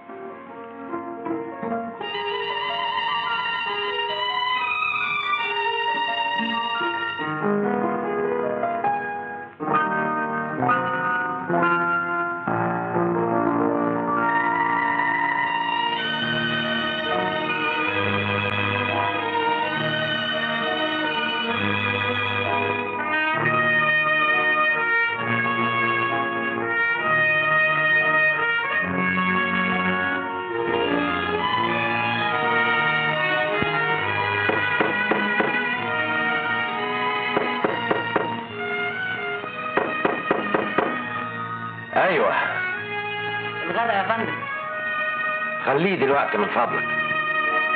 ايوه الغدا يا فندم خليه دلوقتي من فضلك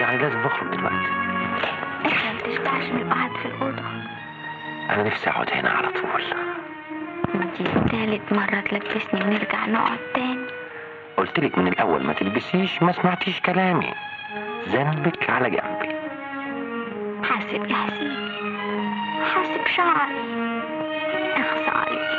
يعني لازم نخرج دلوقتي احنا ما تشبعش من القعد في الأوضة انا نفسي اقعد هنا على طول دي تالت مرة تلبسني ونرجع نقعد تاني قلت لك من الاول ما تلبسيش ما سمعتيش كلامي ذنبك على جنبي حاسب يا حسين حاسب شعري اخص عليك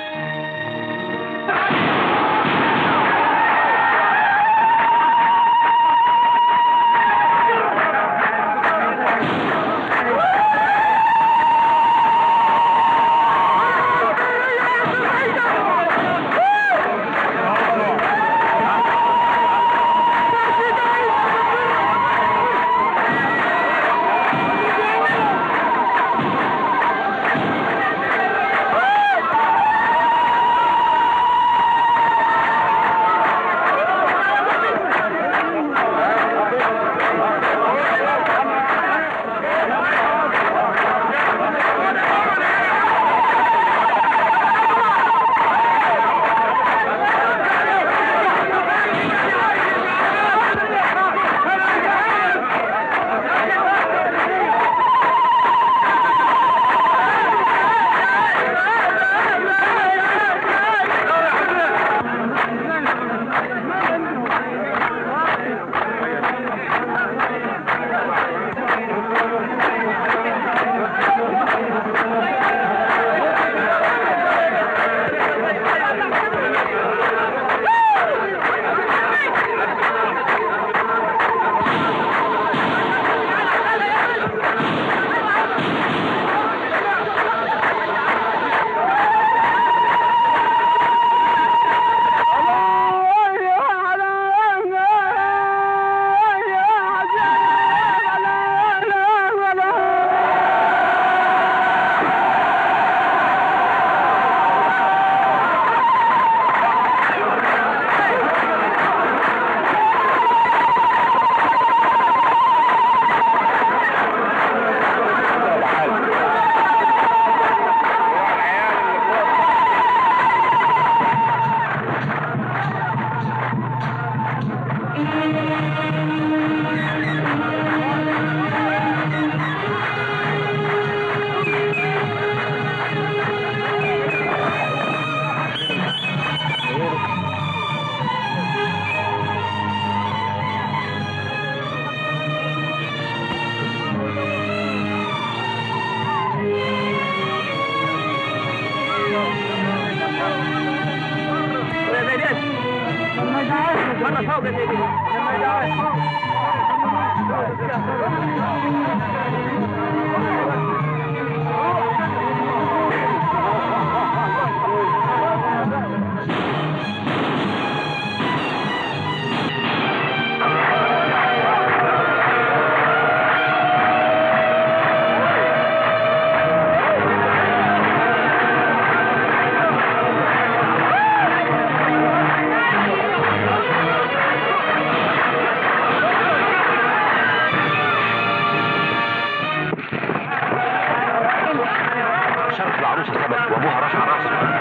شرف العروسه ثبت وابوها رفع راسه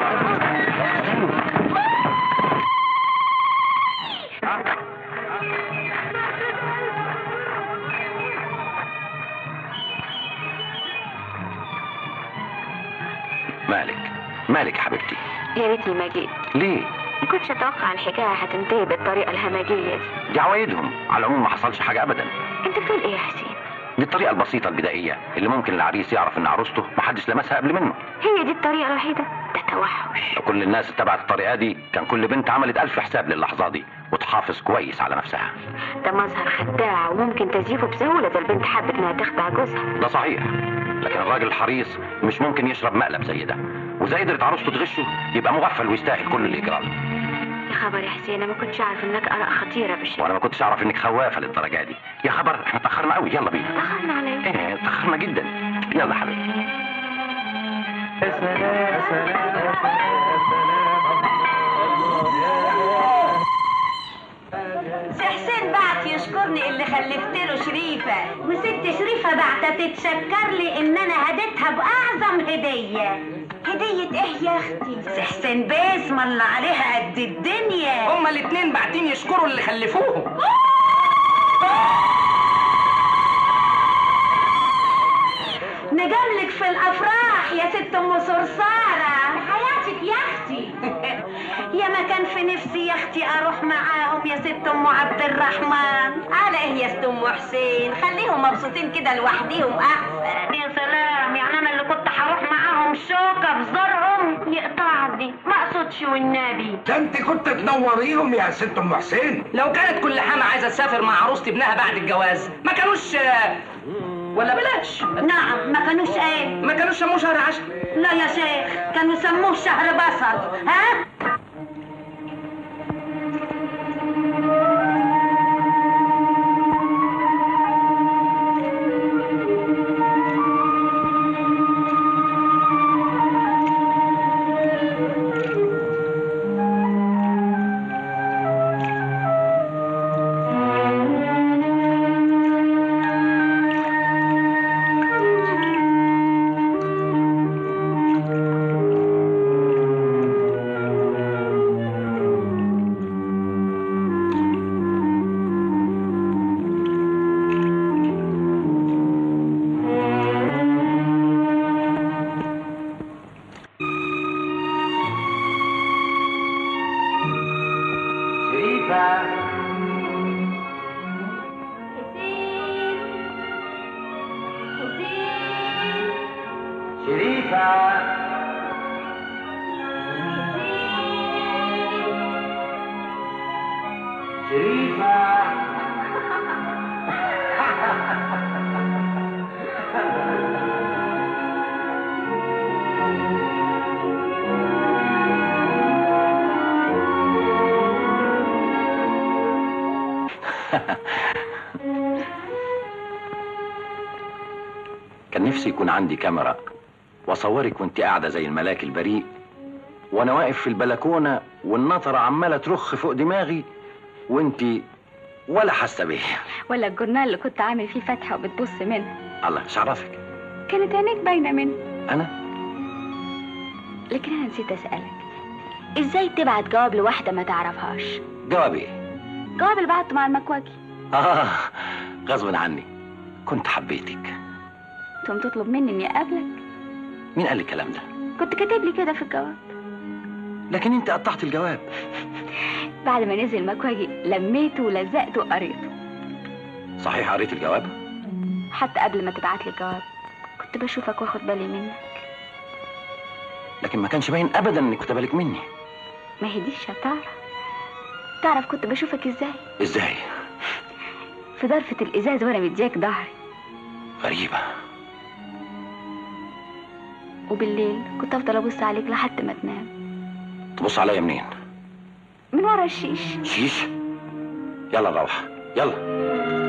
مالك مالك يا حبيبتي يا ريتني ما جيت ليه ما كنتش اتوقع الحكايه هتنتهي بالطريقه الهمجيه دي دي عوايدهم على العموم ما حصلش حاجه ابدا انت بتقول ايه يا حسين دي الطريقه البسيطه البدائيه اللي ممكن العريس يعرف ان عروسته محدش لمسها قبل منه هي دي الطريقه الوحيده ده توحش لو كل الناس اتبعت الطريقه دي كان كل بنت عملت الف حساب للحظه دي وتحافظ كويس على نفسها ده مظهر خداع وممكن تزيفه بسهوله اذا البنت حبت انها تخدع جوزها ده صحيح لكن الراجل الحريص مش ممكن يشرب مقلب زي ده واذا قدرت عروسته تغشه يبقى مغفل ويستاهل كل الاجرام يا خبر يا حسين انا ما كنتش اعرف انك اراء خطيره بالشيء وانا ما كنتش اعرف انك خوافه للدرجه دي يا خبر احنا اتاخرنا قوي يلا بينا تاخرنا على ايه ايه اتاخرنا جدا يلا حبيبي سي حسين بعت يشكرني اللي خلفت له شريفة وست شريفة بعت تتشكر لي ان انا هديتها باعظم هدية هدية ايه يا اختي سي حسين باسم الله عليها قد الدنيا هما الاتنين بعتين يشكروا اللي خلفوهم نجاملك في الافراح يا ست ام صرصاره حياتك يا اختي يا ما كان في نفسي يا اختي اروح معاهم يا ست ام عبد الرحمن على ايه يا ست ام حسين خليهم مبسوطين كده لوحديهم احسن يا سلام يعني انا اللي كنت هروح معاهم شوكه في زرهم يقطعني ما اقصدش والنبي ده انت كنت تنوريهم يا ست ام حسين لو كانت كل حامة عايزة تسافر مع عروسة ابنها بعد الجواز ما كانوش آه، ولا بلاش نعم ما كانوش ايه ما كانوش سموه شهر عشر لا يا شيخ كانوا يسموه شهر بصل ها كان نفسي يكون عندي كاميرا واصورك وانت قاعده زي الملاك البريء وانا واقف في البلكونه والنطره عماله ترخ فوق دماغي وانت ولا حاسه بيا ولا الجورنال اللي كنت عامل فيه فتحة وبتبص منها الله مش عرفك كانت عينيك باينة منه انا لكن أنا نسيت أسألك إزاي تبعت جواب لواحدة ما تعرفهاش جواب ايه جواب اللي بعته مع المكواجي اه غصب عني كنت حبيتك تقوم تطلب مني إني أقابلك مين قال لي الكلام ده كنت كاتب لي كده في الجواب لكن انت قطعت الجواب بعد ما نزل المكواجي لميته ولزقته وقريته صحيح قريت الجواب حتى قبل ما تبعت لي الجواب كنت بشوفك واخد بالي منك لكن ما كانش باين ابدا انك كنت بالك مني ما هي دي الشطارة تعرف كنت بشوفك ازاي ازاي في ضرفة الإزاز وأنا مدياك ظهري غريبه وبالليل كنت أفضل أبص عليك لحد ما تنام تبص عليا منين من ورا الشيش شيش يلا نروح يلا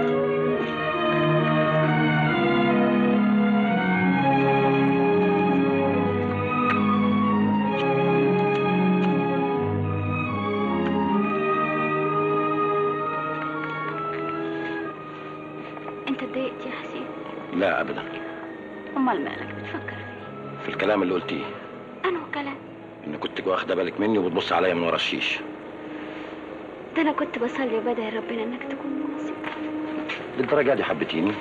أنت اتضايقت يا حسين لا ابدا أمال مالك بتفكر فيه في الكلام اللي قلتيه أنا كلام ان كنت واخده بالك مني وبتبص عليا من ورا الشيش ده أنا كنت بصلي وبدعي ربنا إنك تكون مناسب للدرجه دي حبيتيني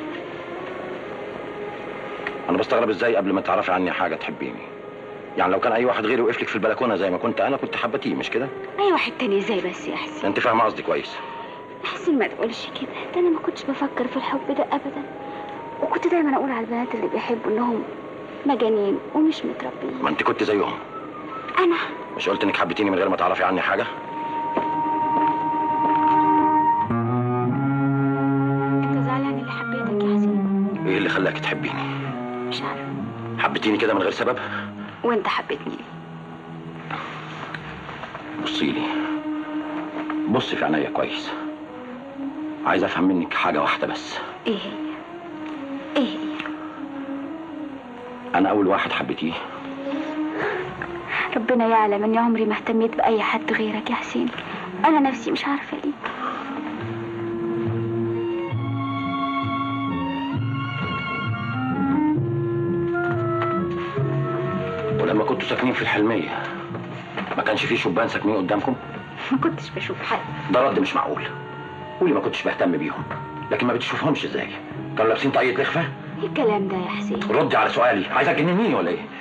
انا بستغرب ازاي قبل ما تعرفي عني حاجه تحبيني يعني لو كان اي واحد غيري وقف لك في البلكونه زي ما كنت انا كنت حبتيه مش كده أي واحد تاني إزاي بس يا حسين انت فاهمه قصدي كويس حسين ما تقولش كده ده أنا ما كنتش بفكر في الحب ده أبدا وكنت دايما أقول على البنات اللي بيحبوا إنهم مجانين ومش متربيين ما انت كنت زيهم أنا مش قلت انك حبيتيني من غير ما تعرفي عني حاجه أنت زعلان اللي حبيتك يا حسين ايه اللي خلاك تحبيني مش عارف حبيتيني كده من غير سبب وأنت حبيتني ليه بصي لي بصي في عينيا كويس عايز افهم منك حاجه واحده بس إيه هي إيه هي انا اول واحد حبيتيه ربنا يعلم اني عمري ما اهتميت باي حد غيرك يا حسين انا نفسي مش عارفه ليه ولما كنتوا ساكنين في الحلميه ما كانش في شبان ساكنين قدامكم ما كنتش بشوف حد ده رد مش معقول قولي ما كنتش بهتم بيهم لكن ما بتشوفهمش ازاي كانوا لابسين طاقية لخفة ايه الكلام ده يا حسين ردي على سؤالي عايزة تجننيني ولا ايه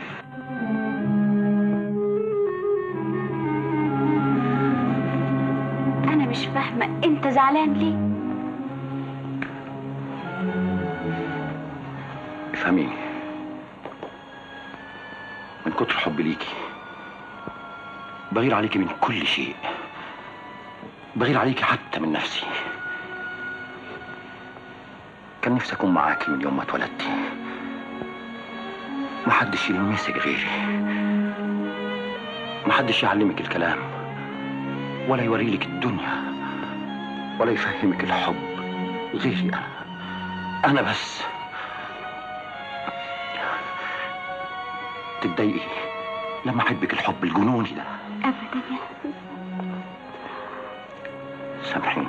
انا مش فاهمه انت زعلان ليه افهميني من كتر حبي ليكي بغير عليكي من كل شيء بغير عليكي حتى من نفسي كان نفسي اكون معاكي من يوم ما اتولدتي محدش يلمسك غيري محدش يعلمك الكلام ولا يوريلك الدنيا ولا يفهمك الحب غيري انا انا بس تتضايقي لما احبك الحب الجنوني ده ابدا يا حسين سامحيني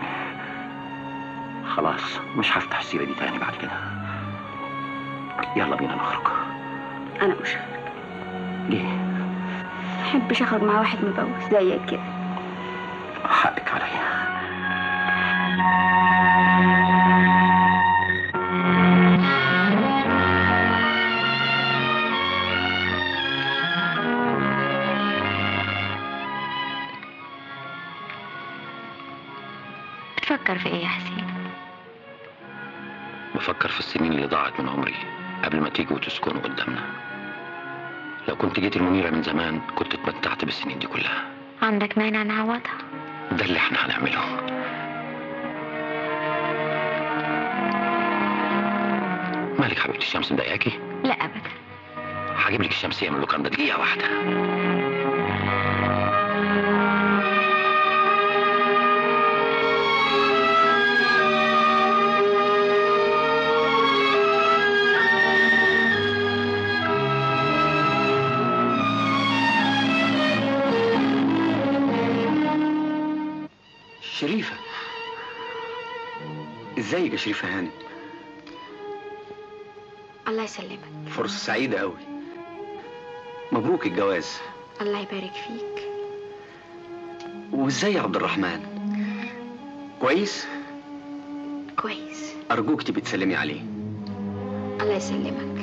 خلاص مش هفتح السيرة دي تاني بعد كده يلا بينا نخرج انا مش ليه محبش اخرج مع واحد مبوس زيك كده حقك عليا بتفكر في ايه يا حسين بفكر في السنين اللي ضاعت من عمري قبل ما تيجوا وتسكنوا قدامنا لو كنت جيت المنيرة من زمان كنت اتمتعت بالسنين دي كلها عندك مانع نعوضها ده اللي احنا هنعمله مالك حبيبتي الشمس مضايقاكي؟ لا ابدا هجيب لك الشمسية من اللوكاندا دقيقة واحدة شريفة ازيك يا شريفة هاني الله يسلمك فرصة سعيدة قوي مبروك الجواز الله يبارك فيك وازاي يا عبد الرحمن كويس كويس ارجوك تبي تسلمي عليه الله يسلمك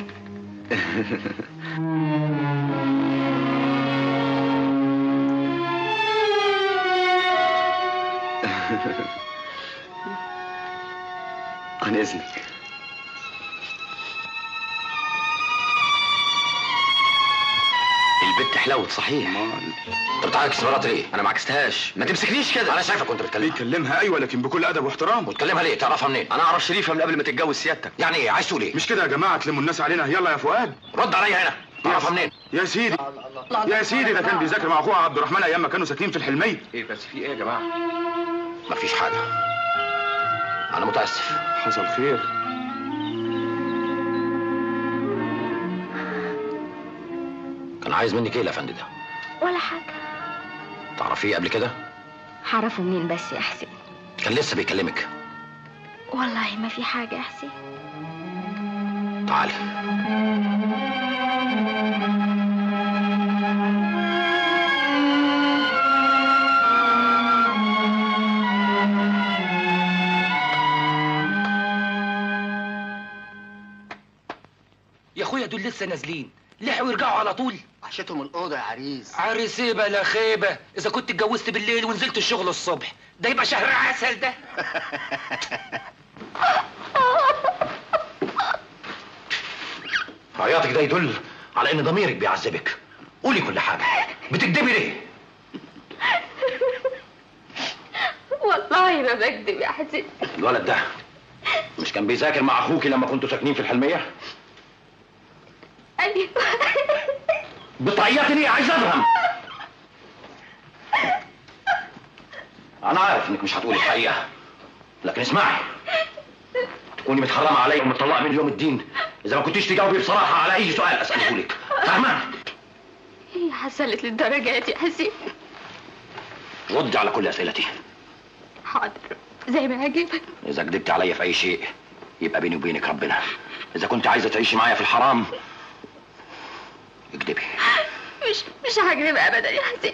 عن اذنك البت حلوت صحيح انت بتعكس مراتي ليه؟ انا ما عكستهاش ما تمسكنيش كده انا شايفك كنت بتكلمها بيكلمها ايوه لكن بكل ادب واحترام وتكلمها ليه؟ تعرفها منين؟ انا اعرف شريفة من قبل ما تتجوز سيادتك يعني ايه؟ عايز تقول ايه؟ مش كده يا جماعه تلموا الناس علينا يلا يا فؤاد رد عليا هنا تعرفها منين؟ يا سيدي يا سيدي ده كان بيذاكر مع اخوه عبد الرحمن ايام ما كانوا ساكنين في الحلميه ايه بس في ايه يا جماعة مفيش حاجة انا متاسف حصل خير كان عايز منك ايه الافندي ده؟ ولا حاجه تعرفيه قبل كده؟ هعرفه منين بس يا حسين كان لسه بيكلمك والله ما في حاجه يا حسين تعالي يا اخويا دول لسه نازلين لحقوا يرجعوا على طول عشتهم الأوضة يا عريس عريسيه بلا خيبه اذا كنت اتجوزت بالليل ونزلت الشغل الصبح ده يبقى شهر عسل ده عياطك ده يدل على ان ضميرك بيعذبك قولي كل حاجة بتكدبي ليه؟ والله ما بكذب يا حسين الولد ده مش كان بيذاكر مع اخوكي لما كنتوا ساكنين في الحلمية؟ ايوه بتعيطي ليه؟ عايز افهم انا عارف انك مش هتقولي الحقيقة لكن اسمعي تكوني متحرمة عليا ومطلقة من يوم الدين اذا ما كنتيش تجاوبي بصراحة على اي سؤال اسأله لك فاهمة؟ هي حصلت للدرجة دي يا حسين ردي على كل اسئلتي حاضر زي ما هجيبك اذا كدبت عليا في اي شيء يبقى بيني وبينك ربنا اذا كنت عايزة تعيشي معايا في الحرام اكدبي مش مش هكذب ابدا يا حسين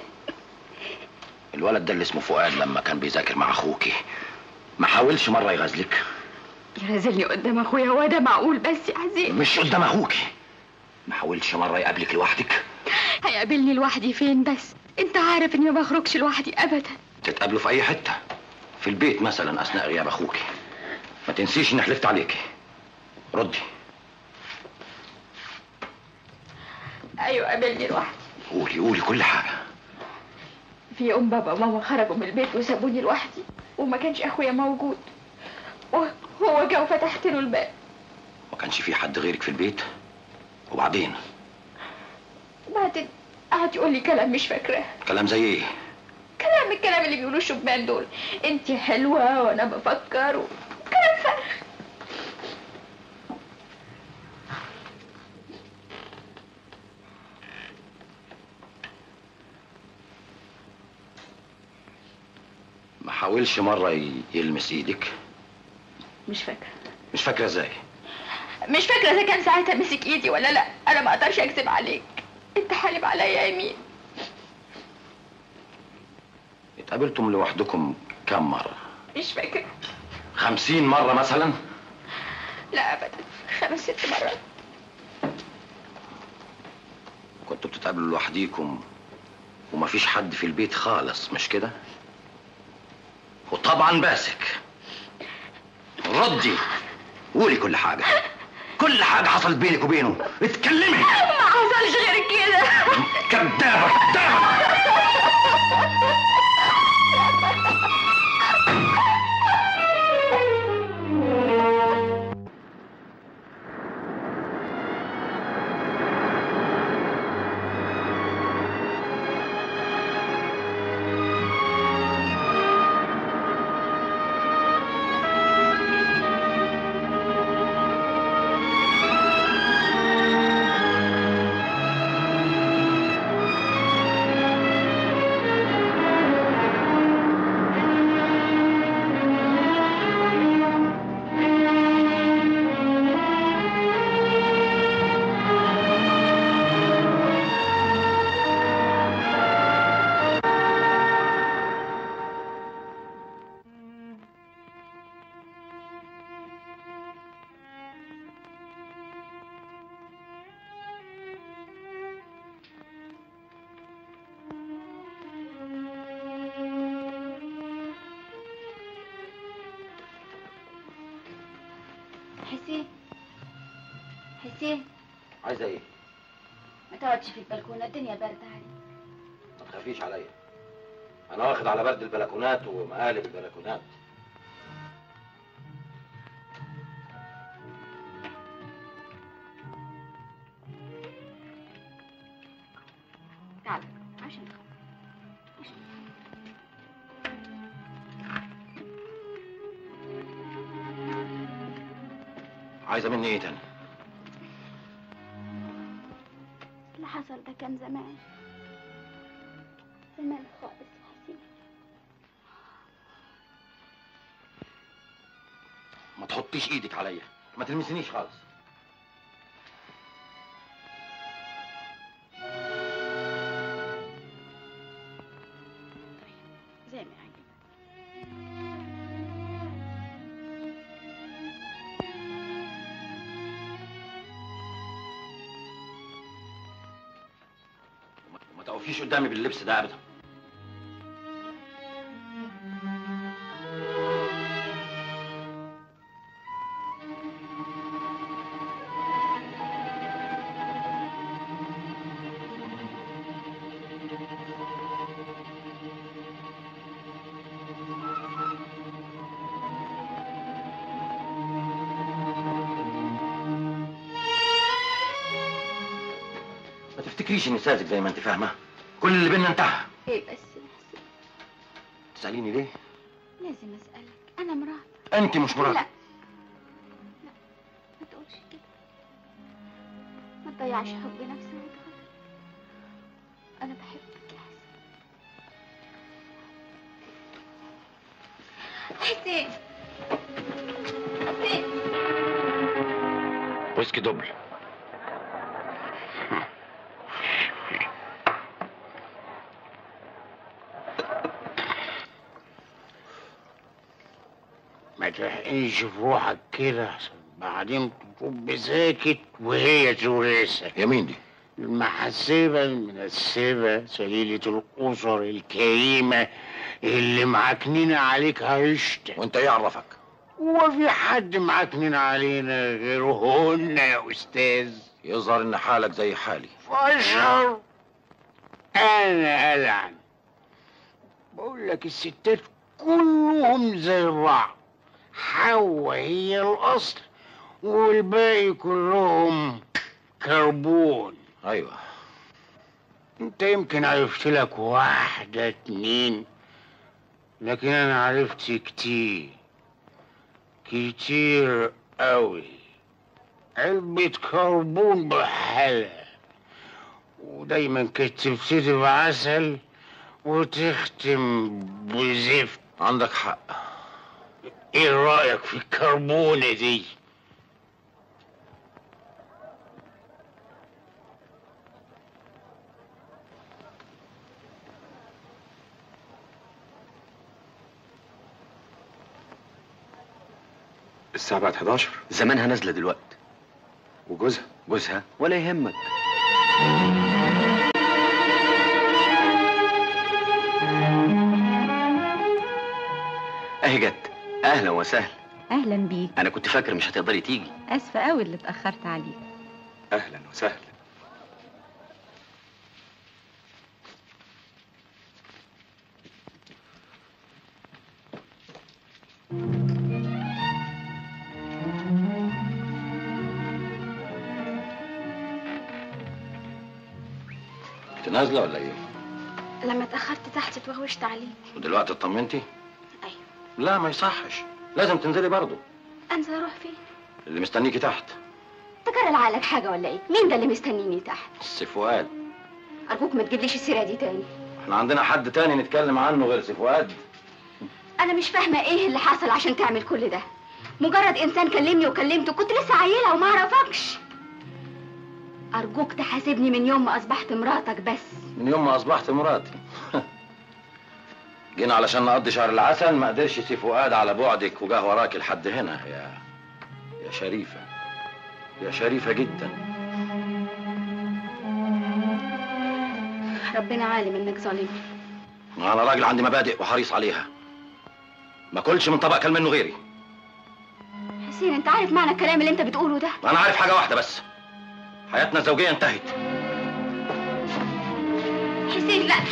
الولد ده اللي اسمه فؤاد لما كان بيذاكر مع اخوكي ما حاولش مرة يغازلك يرازلني قدام اخويا هو ده معقول بس يا حسين مش قدام اخوكي ما حاولش مره يقابلك لوحدك هيقابلني لوحدي فين بس انت عارف اني ما بخرجش لوحدي ابدا تتقابلوا في اي حته في البيت مثلا اثناء غياب اخوكي ما تنسيش اني حلفت عليكي ردي ايوه قابلني لوحدي قولي قولي كل حاجه في يوم بابا وماما خرجوا من البيت وسابوني لوحدي وما كانش اخويا موجود وهو جه وفتحت له الباب ما كانش في حد غيرك في البيت وبعدين وبعدين قعد يقول لي كلام مش فاكراه كلام زي ايه كلام الكلام اللي بيقولوه الشبان دول انت حلوه وانا بفكر وكلام فارغ ما حاولش مره ي- يلمس ايدك مش فاكره مش فاكره ازاي مش فاكره اذا كان ساعتها مسك ايدي ولا لا انا ما اقدرش اكذب عليك انت حالب عليا يا امين اتقابلتم لوحدكم كم مره مش فاكره خمسين مره مثلا لا ابدا خمس ست مرات كنتوا بتتقابلوا لوحديكم ومفيش حد في البيت خالص مش كده وطبعا باسك ردي قولي كل حاجه كل حاجه حصلت بينك وبينه اتكلمي ما حصلش غير كده كدابه كدابه حسين حسين عايزه ايه ما تقعدش في البلكونه الدنيا باردة عليك ما تخافيش عليا انا واخد على برد البلكونات ومقالب البلكونات تعال عشان عشان عايزه مني ايه تاني اللي حصل ده كان زمان زمان خالص يا حسين ما تحطيش ايدك عليا ما تلمسنيش خالص زي ما يعجبك ما تقفيش قدامي باللبس ده ابدا ما تفتكريش اني ساذج زي ما انت فاهمه كل اللي بينا انتهى ايه بس يا حسين تساليني ليه لازم اسالك انا مراتك انت مش مراتي لا لا ما تقولش كده ما تضيعش حب نفسي وتغلط انا بحبك يا حسين حسين حسين ويسكي دبل ما تحقنش في روحك كده أحسن بعدين تطب ساكت وهي تورثك يا مين دي؟ المحسبة المنسبة سليلة الأسر الكريمة اللي معكنين عليك عيشتك وانت ايه عرفك؟ هو في حد معكنين علينا غيرهن يا أستاذ يظهر ان حالك زي حالي فاشهر أنا ألعن بقول لك الستات كلهم زي بعض حواء هي الأصل والباقي كلهم كربون ايوه انت يمكن عرفت لك واحدة اتنين لكن انا عرفت كتير كتير قوي علبة كربون بحالها ودايما كانت تبتدي بعسل وتختم بزفت عندك حق ايه رأيك في الكربونة دي؟ الساعة بقت 11 زمانها نازلة دلوقتي وجوزها جوزها ولا يهمك اهي جت اهلا وسهلا اهلا بيك انا كنت فاكر مش هتقدري تيجي اسفه قوي اللي اتاخرت عليك أهلا وسهلا انت نازله ولا ايه؟ لما اتأخرت تحت اتوهوشت عليك ودلوقتي اطمنتي؟ أيوة. لا ما يصحش لازم تنزلي برضه انزل اروح فين اللي مستنيكي تحت تكرر لعقلك حاجة ولا ايه مين ده اللي مستنيني تحت السي فؤاد ارجوك ما تجيبليش السيرة دي تاني احنا عندنا حد تاني نتكلم عنه غير سي فؤاد انا مش فاهمة ايه اللي حصل عشان تعمل كل ده مجرد انسان كلمني وكلمته كنت لسه عيلة وما اعرفكش ارجوك تحاسبني من يوم ما اصبحت مراتك بس من يوم ما اصبحت مراتي جينا علشان نقضي شهر العسل ما قدرش سي فؤاد على بعدك وجاه وراك لحد هنا يا يا شريفه يا شريفه جدا ربنا عالم انك ظالم انا راجل عندي مبادئ وحريص عليها ما كلش من طبق كل منه غيري حسين انت عارف معنى الكلام اللي انت بتقوله ده انا عارف حاجه واحده بس حياتنا الزوجيه انتهت حسين لا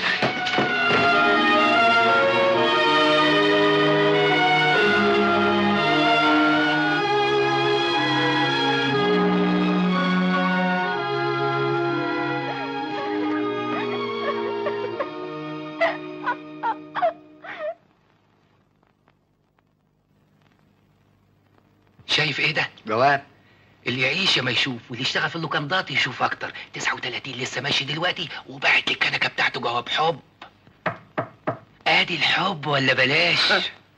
شايف ايه ده؟ جواب اللي يعيش يا ما يشوف واللي يشتغل في اللوكندات يشوف اكتر 39 لسه ماشي دلوقتي وبعت لي الكنكه بتاعته جواب حب ادي الحب ولا بلاش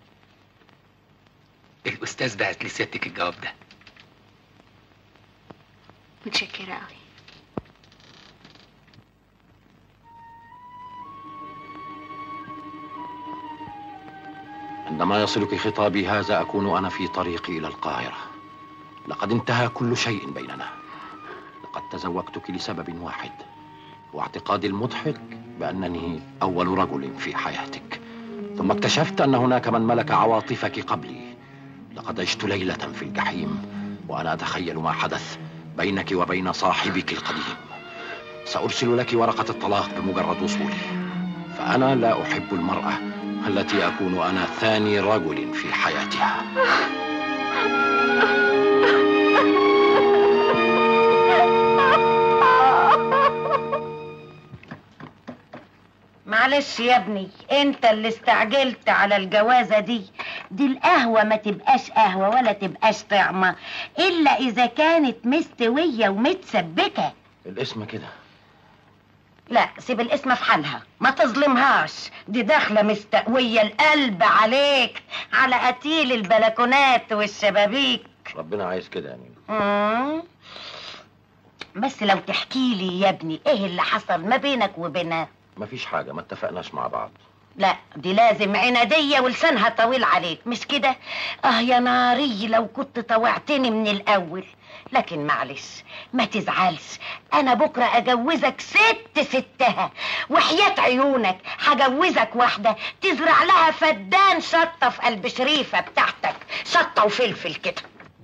الاستاذ بعت لي سيادتك الجواب ده متشكرة قوي عندما يصلك خطابي هذا أكون أنا في طريقي إلى القاهرة لقد انتهى كل شيء بيننا لقد تزوجتك لسبب واحد واعتقادي المضحك بأنني أول رجل في حياتك ثم اكتشفت أن هناك من ملك عواطفك قبلي لقد عشت ليلة في الجحيم وأنا أتخيل ما حدث بينك وبين صاحبك القديم سأرسل لك ورقة الطلاق بمجرد وصولي فأنا لا أحب المرأة التي أكون أنا ثاني رجل في حياتها معلش يا ابني انت اللي استعجلت على الجوازة دي دي القهوة ما تبقاش قهوة ولا تبقاش طعمة الا اذا كانت مستوية ومتسبكة الاسم كده لا سيب الاسم في حالها ما تظلمهاش دي داخلة مستقوية القلب عليك على قتيل البلكونات والشبابيك ربنا عايز كده يعني مم. بس لو تحكي لي يا ابني ايه اللي حصل ما بينك وبينها مفيش حاجة ما اتفقناش مع بعض لا دي لازم عنادية ولسانها طويل عليك مش كده اه يا ناري لو كنت طوعتني من الاول لكن معلش ما تزعلش انا بكرة اجوزك ست ستها وحياة عيونك هجوزك واحدة تزرع لها فدان شطة في قلب شريفة بتاعتك شطة وفلفل كده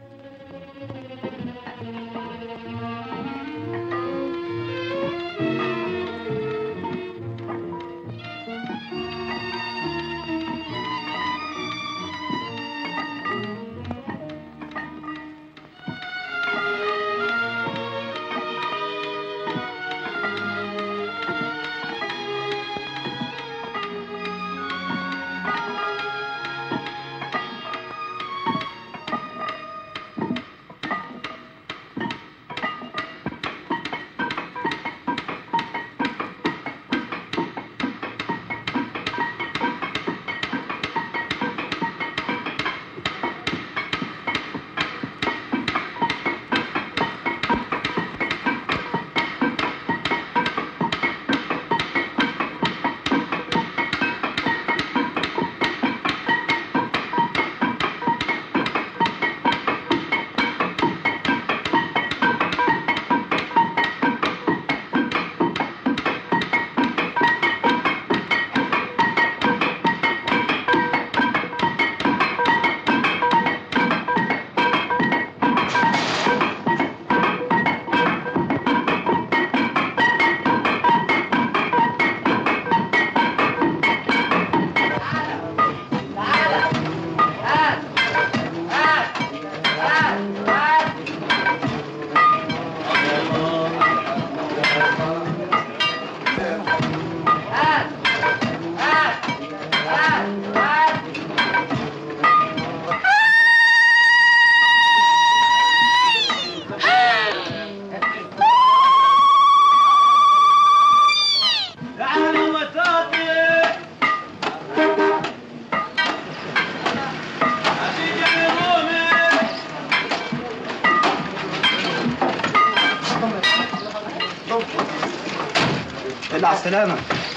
الا على السلامة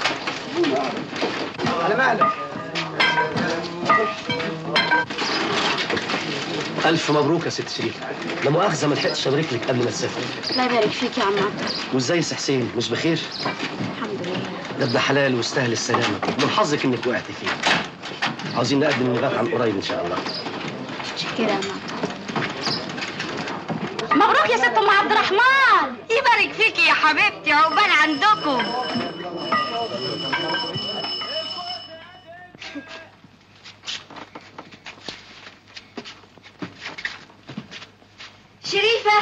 على مهلك ألف مبروك يا ست شريف لا مؤاخذة ما لحقتش أبارك لك قبل ما تسافر الله يبارك فيك يا عم عطا وإزاي سي حسين مش بخير؟ الحمد لله ده ابن حلال واستاهل السلامة من حظك إنك وقعت فيه عاوزين نقدم الغاء عن قريب إن شاء الله شكرا يا عم عطا مبروك يا ست ام عبد الرحمن يبارك فيكي يا حبيبتي عقبال عندكم شريفة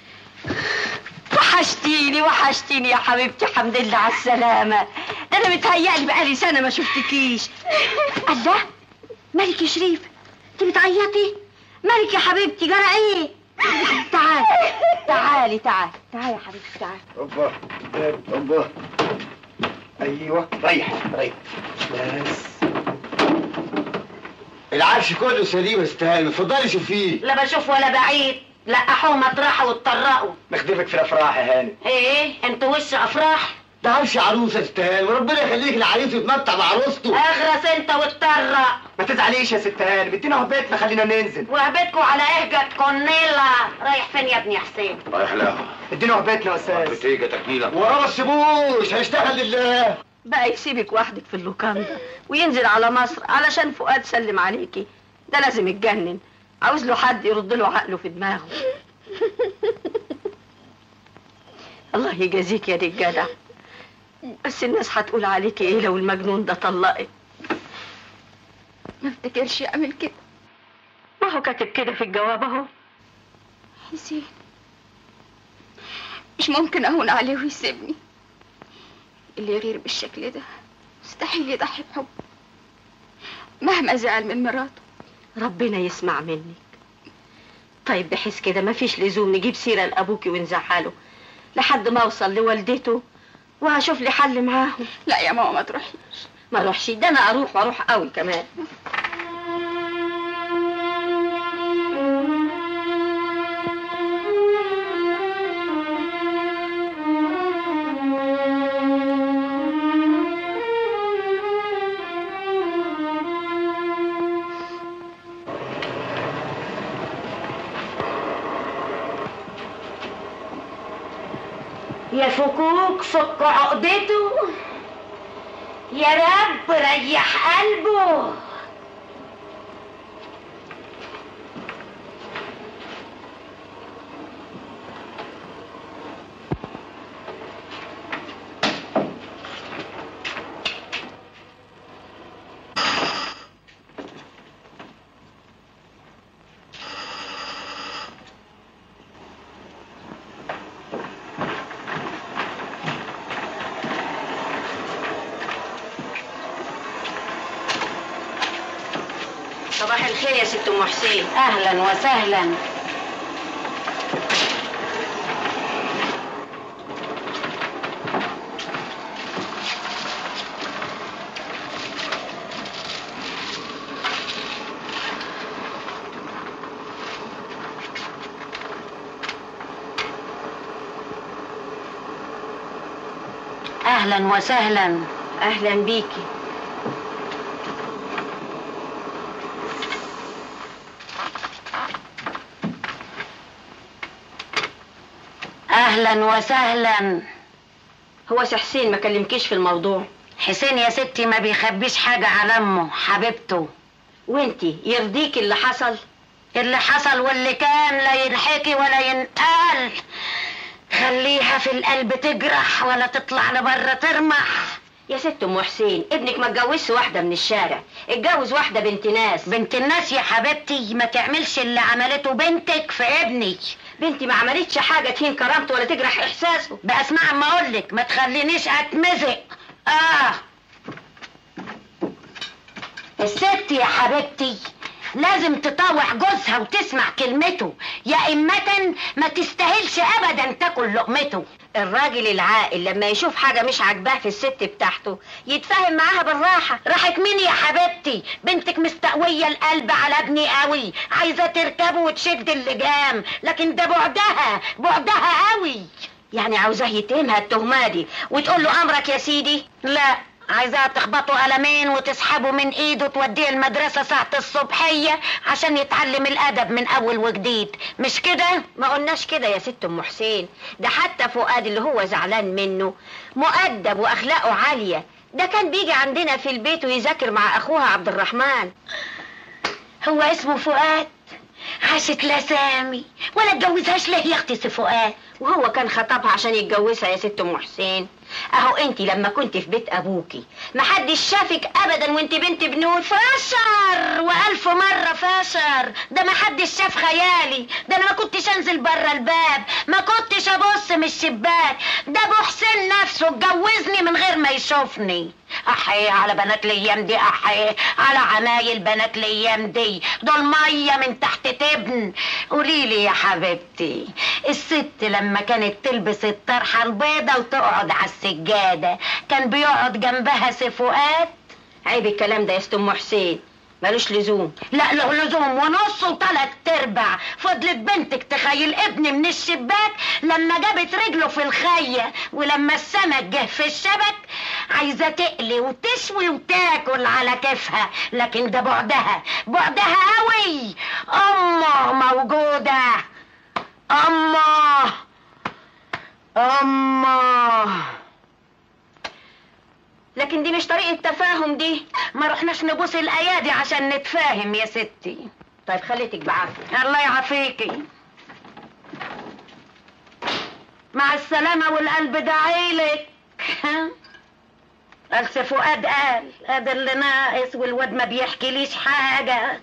وحشتيني وحشتيني يا حبيبتي الحمد لله على السلامة ده أنا متهيألي بقالي سنة ما شفتكيش الله مالك يا شريفة انت بتعيطي مالك يا حبيبتي جرى ايه تعالي تعالي تعالي تعالي يا حبيبتي تعالي اوبا اوبا ايوه ريح ريح بس العرش كله سليم يا استهاني اتفضلي شوفيه لا بشوف ولا بعيد لقحوه مطرحه واتطرقوا نخدمك في الافراح يا هاني ايه انتوا وش افراح ده عرش عروسه يا استهاني وربنا يخليك العريس يتمتع بعروسته اغرس انت واتطرق ما تزعليش يا ست هاني بدينا وهبتنا خلينا ننزل وهبتكوا على اهجة كونيلا رايح فين يا ابني حسين رايح لها ادينا وهبتنا يا استاذ بتيجي تكميلة ورا ما تسيبوش هيشتغل لله بقى يسيبك وحدك في اللوكاندا وينزل على مصر علشان فؤاد سلم عليكي ده لازم يتجنن عاوز له حد يرد له عقله في دماغه الله يجازيك يا رجالة بس الناس هتقول عليكي ايه لو المجنون ده طلقك ما افتكرش اعمل كده ما هو كاتب كده في الجواب اهو حسين مش ممكن اهون عليه ويسيبني اللي يغير بالشكل ده مستحيل يضحي بحب مهما زعل من مراته ربنا يسمع منك طيب بحيث كده ما فيش لزوم نجيب سيرة لأبوكي ونزعله لحد ما أوصل لوالدته وهشوف لي حل معاهم لا يا ماما ما تروحيش ما اروحش ده انا اروح واروح قوي كمان يا فكوك فك عقدته يا رب ريح قلبه صباح الخير يا ست ام حسين اهلا وسهلا اهلا وسهلا اهلا بيكي اهلا وسهلا هو سي حسين ما كلمكيش في الموضوع حسين يا ستي ما بيخبيش حاجة على امه حبيبته وانتي يرضيك اللي حصل اللي حصل واللي كان لا ينحكي ولا ينقال خليها في القلب تجرح ولا تطلع لبره ترمح يا ست ام حسين ابنك ما اتجوزش واحده من الشارع اتجوز واحده بنت ناس بنت الناس يا حبيبتي ما تعملش اللي عملته بنتك في ابني بنتي ما عملتش حاجه تهين كرامته ولا تجرح احساسه بقى اسمع ما اقولك ما تخلينيش اتمزق اه الست يا حبيبتي لازم تطاوع جوزها وتسمع كلمته يا إمة ما تستاهلش أبدا تاكل لقمته الراجل العاقل لما يشوف حاجه مش عاجباه في الست بتاعته يتفاهم معاها بالراحه راحت مين يا حبيبتي بنتك مستقوية القلب على ابني قوي عايزة تركبه وتشد اللجام لكن ده بعدها بعدها قوي يعني عاوزاه يتهمها التهمه دي وتقول له امرك يا سيدي لا عايزاها تخبطه قلمين وتسحبه من ايده توديه المدرسة ساعة الصبحية عشان يتعلم الأدب من أول وجديد مش كده؟ ما قلناش كده يا ست ام حسين ده حتى فؤاد اللي هو زعلان منه مؤدب واخلاقه عاليه ده كان بيجي عندنا في البيت ويذاكر مع اخوها عبد الرحمن هو اسمه فؤاد عاشت لا سامي ولا اتجوزهاش ليه يا اختي سي فؤاد وهو كان خطبها عشان يتجوزها يا ست ام حسين اهو انت لما كنت في بيت ابوكي محدش شافك ابدا وانت بنت بنوت فشر والف مرة فشر ده ما حدش شاف خيالي ده انا ما كنتش انزل بره الباب ما كنتش ابص من الشباك ده ابو حسين نفسه اتجوزني من غير ما يشوفني احي على بنات الايام دي احي على عمايل بنات الايام دي دول ميه من تحت تبن قوليلي يا حبيبتي الست لما كانت تلبس الطرحه البيضه وتقعد على السجاده كان بيقعد جنبها سي فؤاد عيب الكلام ده يا ست ام حسين ملوش لزوم لا له لزوم ونص وتلات ارباع فضلت بنتك تخيل ابني من الشباك لما جابت رجله في الخية ولما السمك جه في الشبك عايزة تقلي وتشوي وتاكل على كيفها لكن ده بعدها بعدها قوي امه موجودة امه امه لكن دي مش طريقة تفاهم دي ما رحناش نبوس الايادي عشان نتفاهم يا ستي طيب خليتك بعافية الله يعافيكي مع السلامة والقلب دعيلك قال سي فؤاد قال هذا اللي ناقص والواد ما بيحكيليش حاجة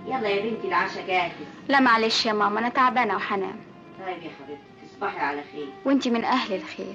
يلا يا بنتي العشاء جاهز لا معلش يا ماما انا تعبانه وحنام طيب يا حبيبتي تصبحي على خير وانتي من اهل الخير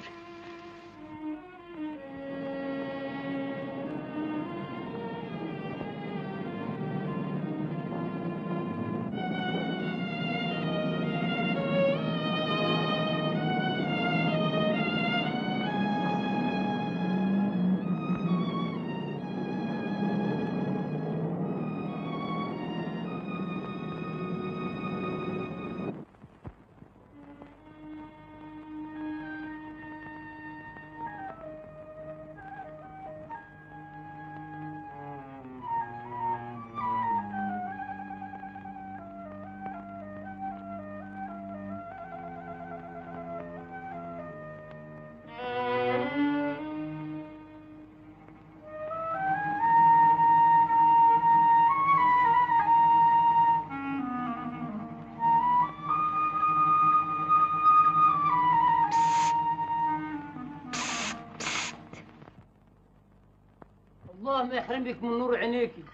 الله ما يحرمك من نور عينيكي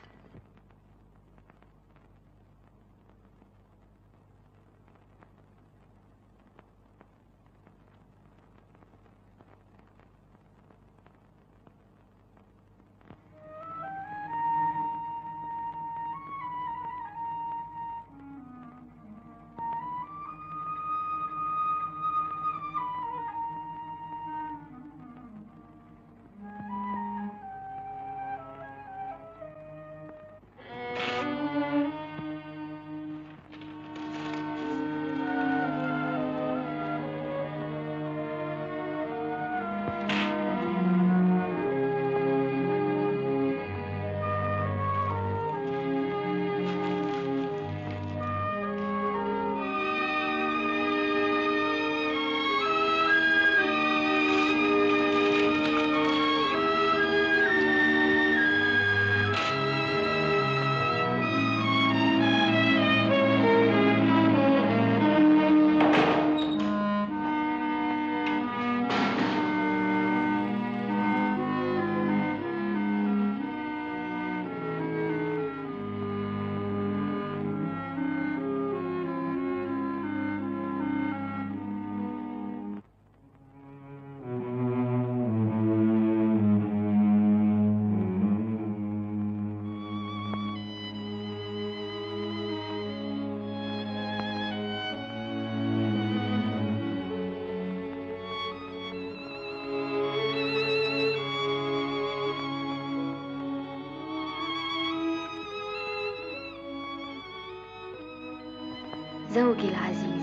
زوجي العزيز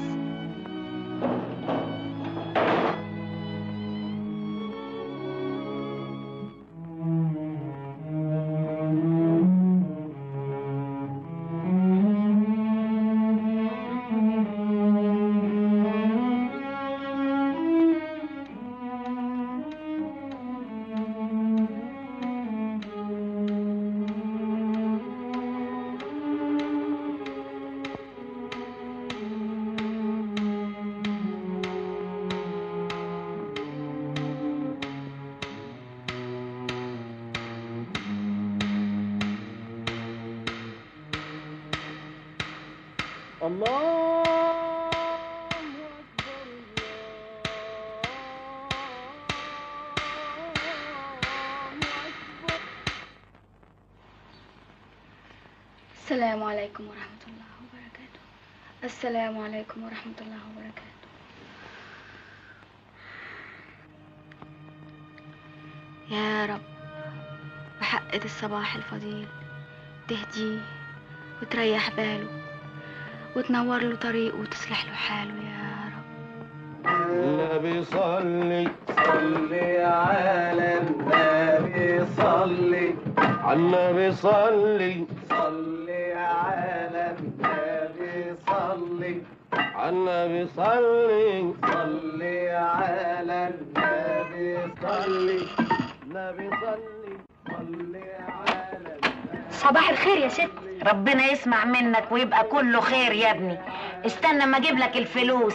الله السلام عليكم ورحمة الله وبركاته السلام عليكم ورحمة الله وبركاته يا رب بحق الصباح الفضيل تهديه وتريح باله وتنور له طريقه وتصلح له حاله يا رب النبي صلي صلي على النبي صلي على النبي صلي صلي على النبي صلي على النبي صلي صلي على النبي صلي النبي صلي صلي على صباح الخير يا ست ربنا يسمع منك ويبقى كله خير يا ابني استنى ما اجيب لك الفلوس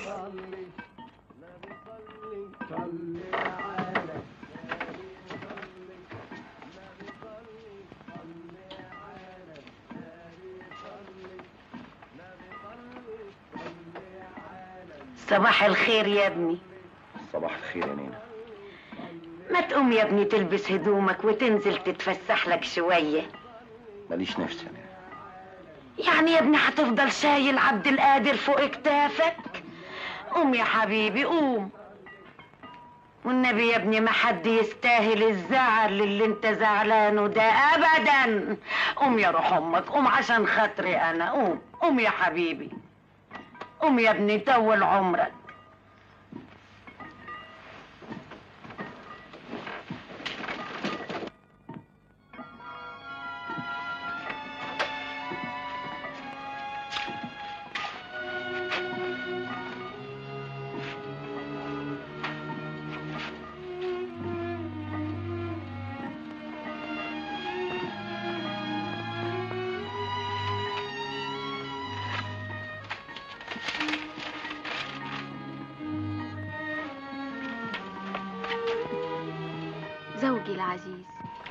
صباح الخير يا ابني صباح الخير يا نينا ما تقوم يا ابني تلبس هدومك وتنزل تتفسح لك شوية ماليش نفس يا نينا يعني يا ابني هتفضل شايل عبد القادر فوق كتافك قوم يا حبيبي قوم والنبي يا ابني ما حد يستاهل الزعل اللي انت زعلانه ده ابدا قوم يا روح امك قوم عشان خاطري انا قوم قوم يا حبيبي قوم يا ابني طول عمرك زوجي العزيز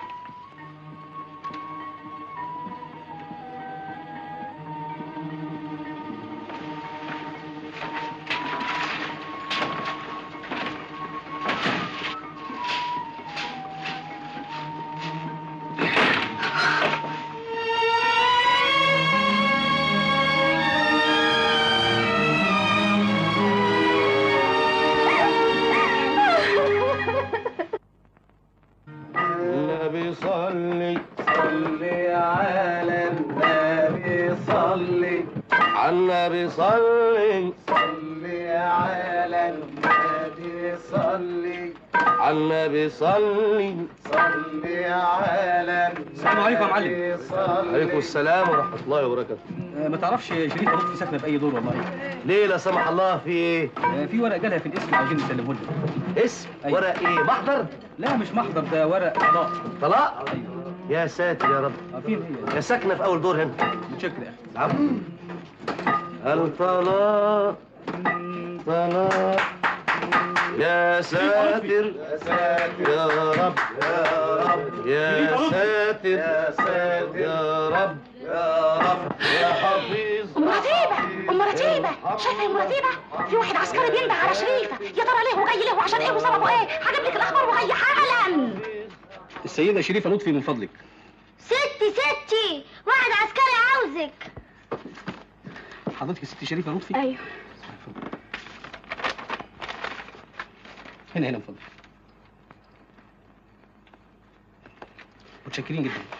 النبي صلي صلي على النبي صلي على النبي صلي صلي على النبي صلي على النبي صلي صلي على السلام عليكم يا معلم. عليكم السلام ورحمة الله وبركاته ما تعرفش شريفه لطفي ساكنه في اي دور والله ليه لا سمح الله في ايه؟ في ورق جالها في الاسم عاوزين نسلمه لها اسم؟ ورق ايه؟ محضر؟ لا مش محضر ده ورق طلاق طلاق؟ يا ساتر يا رب فين هي؟ يا ساكنة في أول دور هنا متشكر يا اخي نعم الطلاق طلاق يا ساتر يا ساتر يا رب يا رب يا ساتر يا ساتر يا رب يا رب يا حفيظ ام رتيبه ام رتيبه شايفه يا ام رتيبه في واحد عسكري بينده على شريفه يا ترى ليه وجاي ليه وعشان ايه وسببه ايه هجيب لك الاخبار وجاي حالا السيده شريفه لطفي من فضلك ستي ستي واحد عسكري عاوزك حضرتك الست شريفه لطفي ايوه هنا هنا من فضلك متشكرين جدا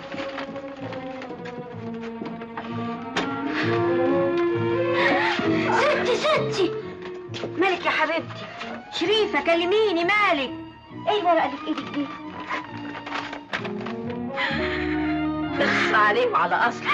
ستي ستي مالك يا حبيبتي شريفة كلميني مالك ايه الورقه اللي في ايدك دي بص عليه وعلى اصله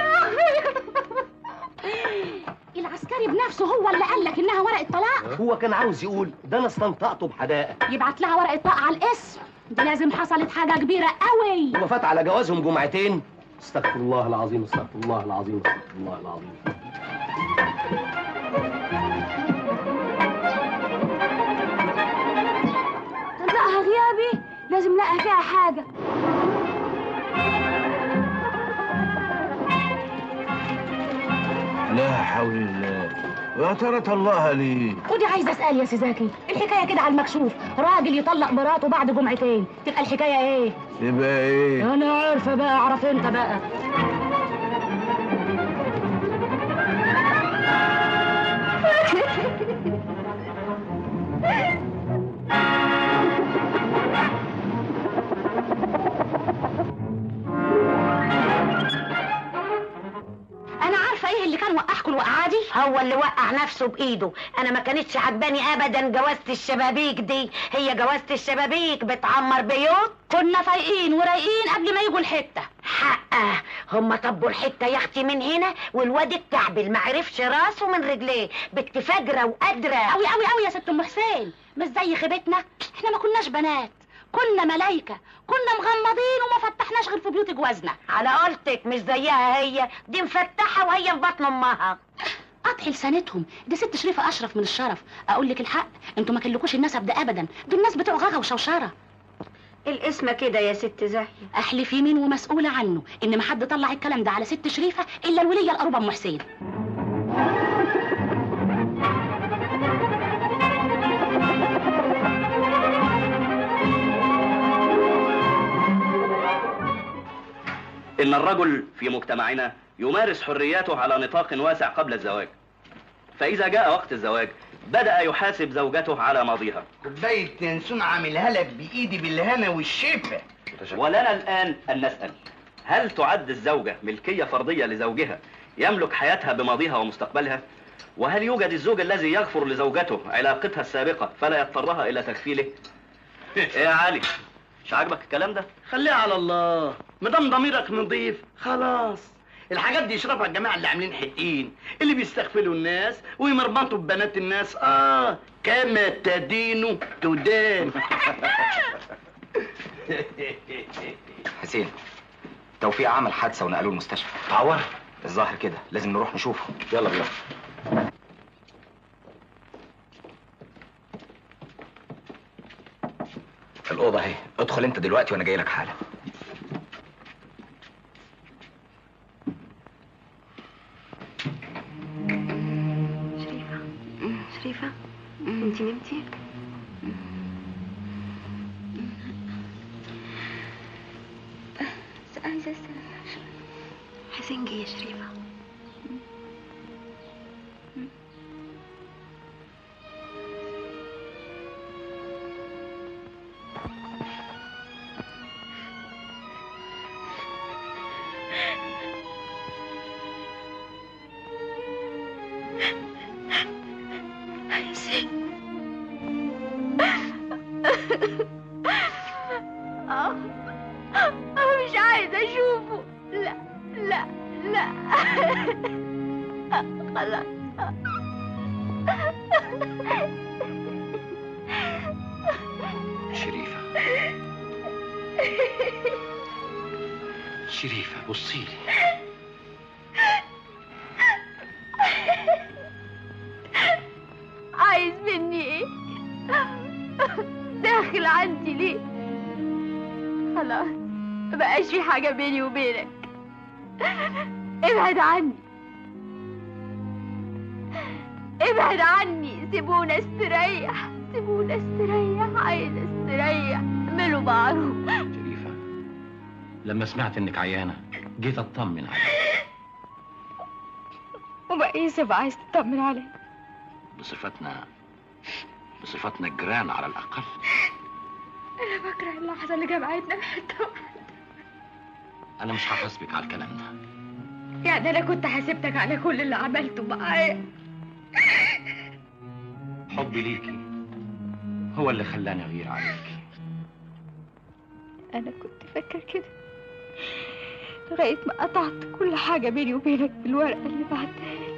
العسكري بنفسه هو اللي قال لك انها ورقه طلاق هو كان عاوز يقول ده انا استنطقته بحدائق يبعت لها ورقه طلاق على الاسم دي لازم حصلت حاجه كبيره قوي هو فات على جوازهم جمعتين استغفر الله العظيم استغفر الله العظيم استغفر الله العظيم طلقها غيابي لازم لقى فيها حاجه لا حول الله يا ترى طلقها ليه؟ ودي عايزه اسال يا سيزاكي الحكايه كده على المكشوف راجل يطلق مراته بعد جمعتين تبقى الحكايه ايه يبقى ايه؟ انا عارفه بقى اعرف انت بقى انا عارفه ايه اللي كان وقعكم الوقعه دي هو اللي وقع نفسه بايده انا ما كانتش عجباني ابدا جوازه الشبابيك دي هي جوازه الشبابيك بتعمر بيوت كنا فايقين ورايقين قبل ما يجوا الحته حقه هم طبوا الحته يا اختي من هنا والواد الكعبل ما عرفش راسه من رجليه بنت فجره وقادره قوي قوي قوي يا ست ام حسين مش زي خيبتنا احنا ما كناش بنات كنا ملايكه كنا مغمضين وما فتحناش غير في بيوت جوازنا على قولتك مش زيها هي دي مفتحه وهي في بطن امها قطع لسانتهم دي ست شريفه اشرف من الشرف اقول لك الحق انتوا ما كلكوش النسب ده ابدا دول الناس بتوع غغا وشوشره الاسم كده يا ست زاهية احلف يمين ومسؤوله عنه ان ما حد طلع الكلام ده على ست شريفه الا الوليه القربه ام حسين إن الرجل في مجتمعنا يمارس حرياته على نطاق واسع قبل الزواج فإذا جاء وقت الزواج بدأ يحاسب زوجته على ماضيها كوبايه ينسون عاملها لك بايدي بالهنا والشفا ولنا الآن أن نسأل هل تعد الزوجة ملكية فرضية لزوجها يملك حياتها بماضيها ومستقبلها؟ وهل يوجد الزوج الذي يغفر لزوجته علاقتها السابقة فلا يضطرها إلى تكفيله؟ إيه يا علي؟ مش عاجبك الكلام ده؟ خليها على الله مدام ضميرك نضيف خلاص الحاجات دي يشربها الجماعه اللي عاملين حقين اللي بيستغفلوا الناس ويمرمطوا ببنات الناس اه كما تدين تدان حسين توفيق عمل حادثه ونقلوه المستشفى تعور الظاهر كده لازم نروح نشوفه يلا بينا في الاوضه اهي ادخل انت دلوقتي وانا جاي لك حالا شريفة انت نمتي بس عايزة استريح حسين جه يا شريفة حسين آه. آه، مش عايزة أشوفه لا لا لا خلاص شريفة شريفة بصيلي عايز مني ايه داخل عندي ليه خلاص مبقاش في حاجة بيني وبينك ابعد عني ابعد عني سيبونا استريح سيبونا استريح عايز استريح اعملوا معروف لما سمعت انك عيانة جيت اطمن عليك وبقى يوسف عايز تطمن عليا بصفتنا بصفتنا الجيران على الاقل انا بكره اللحظة اللي جمعتنا في حتة واحدة. انا مش هحاسبك على الكلام ده يعني انا كنت حاسبتك على كل اللي عملته معايا حبي ليكي هو اللي خلاني اغير عليكي انا كنت فاكر كده لغاية ما قطعت كل حاجة بيني وبينك بالورقة اللي بعتها لي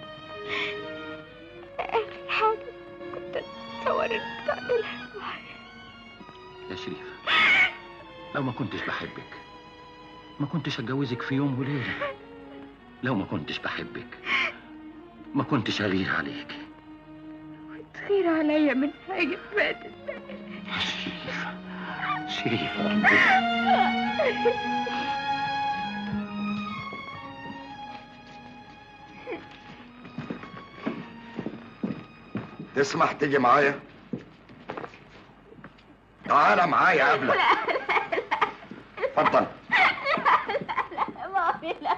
آخر حاجة كنت أتصور إنك تعملها معايا يا شريفة لو ما كنتش بحبك ما كنتش اتجوزك في يوم وليلة لو ما كنتش بحبك ما كنتش اغير عليكي تغير عليا من حاجة فاتت شريفة تسمح تيجي معايا تعالى معايا قبلك اتفضل مامي لا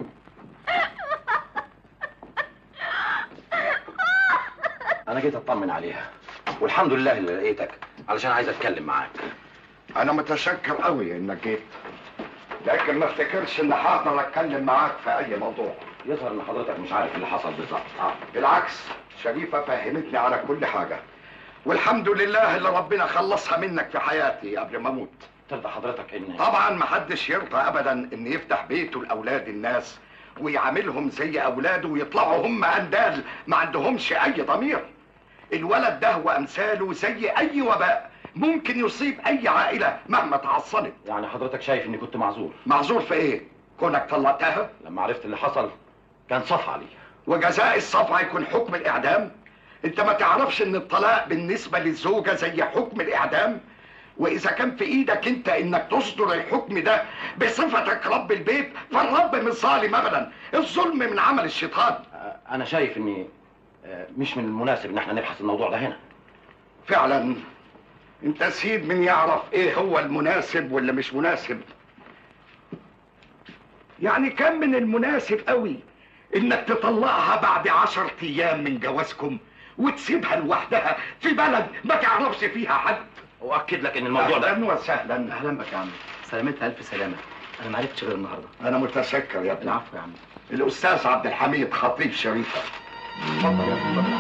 انا جيت اطمن عليها والحمد لله اللي لقيتك علشان عايز اتكلم معاك انا متشكر قوي انك جيت لكن ما افتكرش ان هقدر اتكلم معاك في اي موضوع يظهر ان حضرتك مش عارف اللي حصل بالظبط آه، بالعكس شريفة فهمتني على كل حاجة والحمد لله اللي ربنا خلصها منك في حياتي قبل ما اموت ترضى حضرتك ان طبعا محدش يرضى ابدا ان يفتح بيته لاولاد الناس ويعاملهم زي اولاده ويطلعوا هم اندال ما عندهمش اي ضمير الولد ده وامثاله زي اي وباء ممكن يصيب اي عائله مهما تعصبت يعني حضرتك شايف اني كنت معذور معذور في ايه كونك طلقتها لما عرفت اللي حصل كان صف علي وجزاء الصفع يكون حكم الاعدام انت ما تعرفش ان الطلاق بالنسبه للزوجه زي حكم الاعدام واذا كان في ايدك انت انك تصدر الحكم ده بصفتك رب البيت فالرب مش ظالم ابدا الظلم من عمل الشيطان انا شايف اني آه، مش من المناسب ان احنا نبحث الموضوع ده هنا فعلا انت سيد من يعرف ايه هو المناسب واللي مش مناسب يعني كان من المناسب قوي انك تطلقها بعد عشر ايام من جوازكم وتسيبها لوحدها في بلد ما تعرفش فيها حد واكد لك ان الموضوع ده اهلا وسهلا اهلا بك يا عم سلامتها الف سلامه انا ما عرفتش غير النهارده انا متشكر يا ابني العفو يا عم الاستاذ عبد الحميد خطيب شريفه اتفضل يا ابني اتفضل.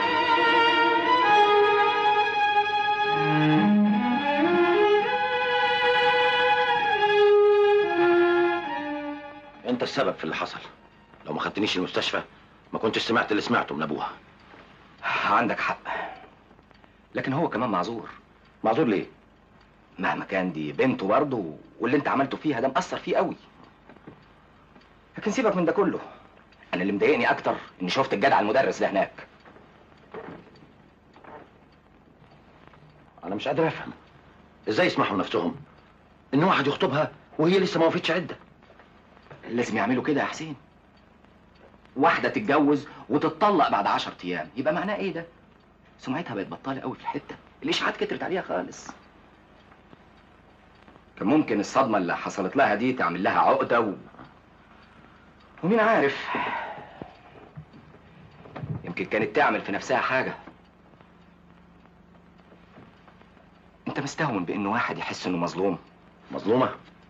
انت السبب في اللي حصل لو ما خدتنيش المستشفى ما كنتش سمعت اللي سمعته من ابوها عندك حق لكن هو كمان معذور معذور ليه مهما كان دي بنته برضه واللي انت عملته فيها ده مأثر فيه قوي لكن سيبك من ده كله انا اللي مضايقني اكتر اني شفت الجدع المدرس ده هناك انا مش قادر افهم ازاي يسمحوا لنفسهم ان واحد يخطبها وهي لسه ما وفتش عده لازم يعملوا كده يا حسين واحده تتجوز وتتطلق بعد عشر ايام يبقى معناه ايه ده سمعتها بقت بطاله قوي في الحته الاشاعات كترت عليها خالص كان ممكن الصدمه اللي حصلت لها دي تعمل لها عقده و... ومين عارف يمكن كانت تعمل في نفسها حاجه انت مستهون بان واحد يحس انه مظلوم مظلومه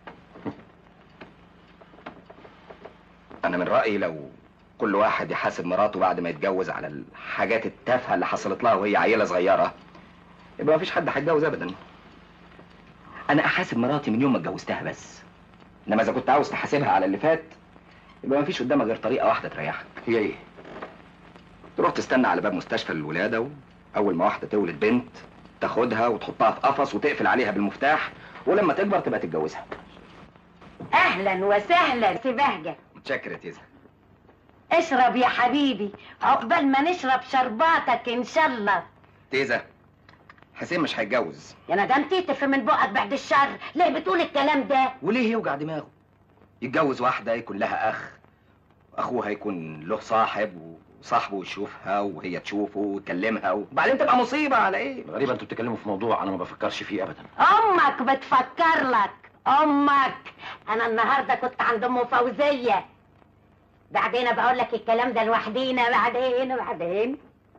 انا من رايي لو كل واحد يحاسب مراته بعد ما يتجوز على الحاجات التافهه اللي حصلت لها وهي عيله صغيره يبقى مفيش حد هيتجوز ابدا انا احاسب مراتي من يوم ما اتجوزتها بس انما اذا كنت عاوز تحاسبها على اللي فات يبقى مفيش قدامك غير طريقه واحده تريحك هي ايه تروح تستنى على باب مستشفى الولاده واول ما واحده تولد بنت تاخدها وتحطها في قفص وتقفل عليها بالمفتاح ولما تكبر تبقى تتجوزها اهلا وسهلا سي بهجه متشكر يا تيزا اشرب يا حبيبي عقبال ما نشرب شرباتك ان شاء الله تيزا حسين مش هيتجوز يا ندم تقف من بقك بعد الشر ليه بتقول الكلام ده وليه يوجع دماغه يتجوز واحدة يكون لها أخ أخوها يكون له صاحب وصاحبه يشوفها وهي تشوفه ويكلمها وبعدين تبقى مصيبة على إيه؟ غريبة انتوا بتتكلموا في موضوع انا ما بفكرش فيه ابدا امك بتفكر لك امك انا النهارده كنت عند ام فوزيه بعدين بقول لك الكلام ده لوحدينا بعدين بعدين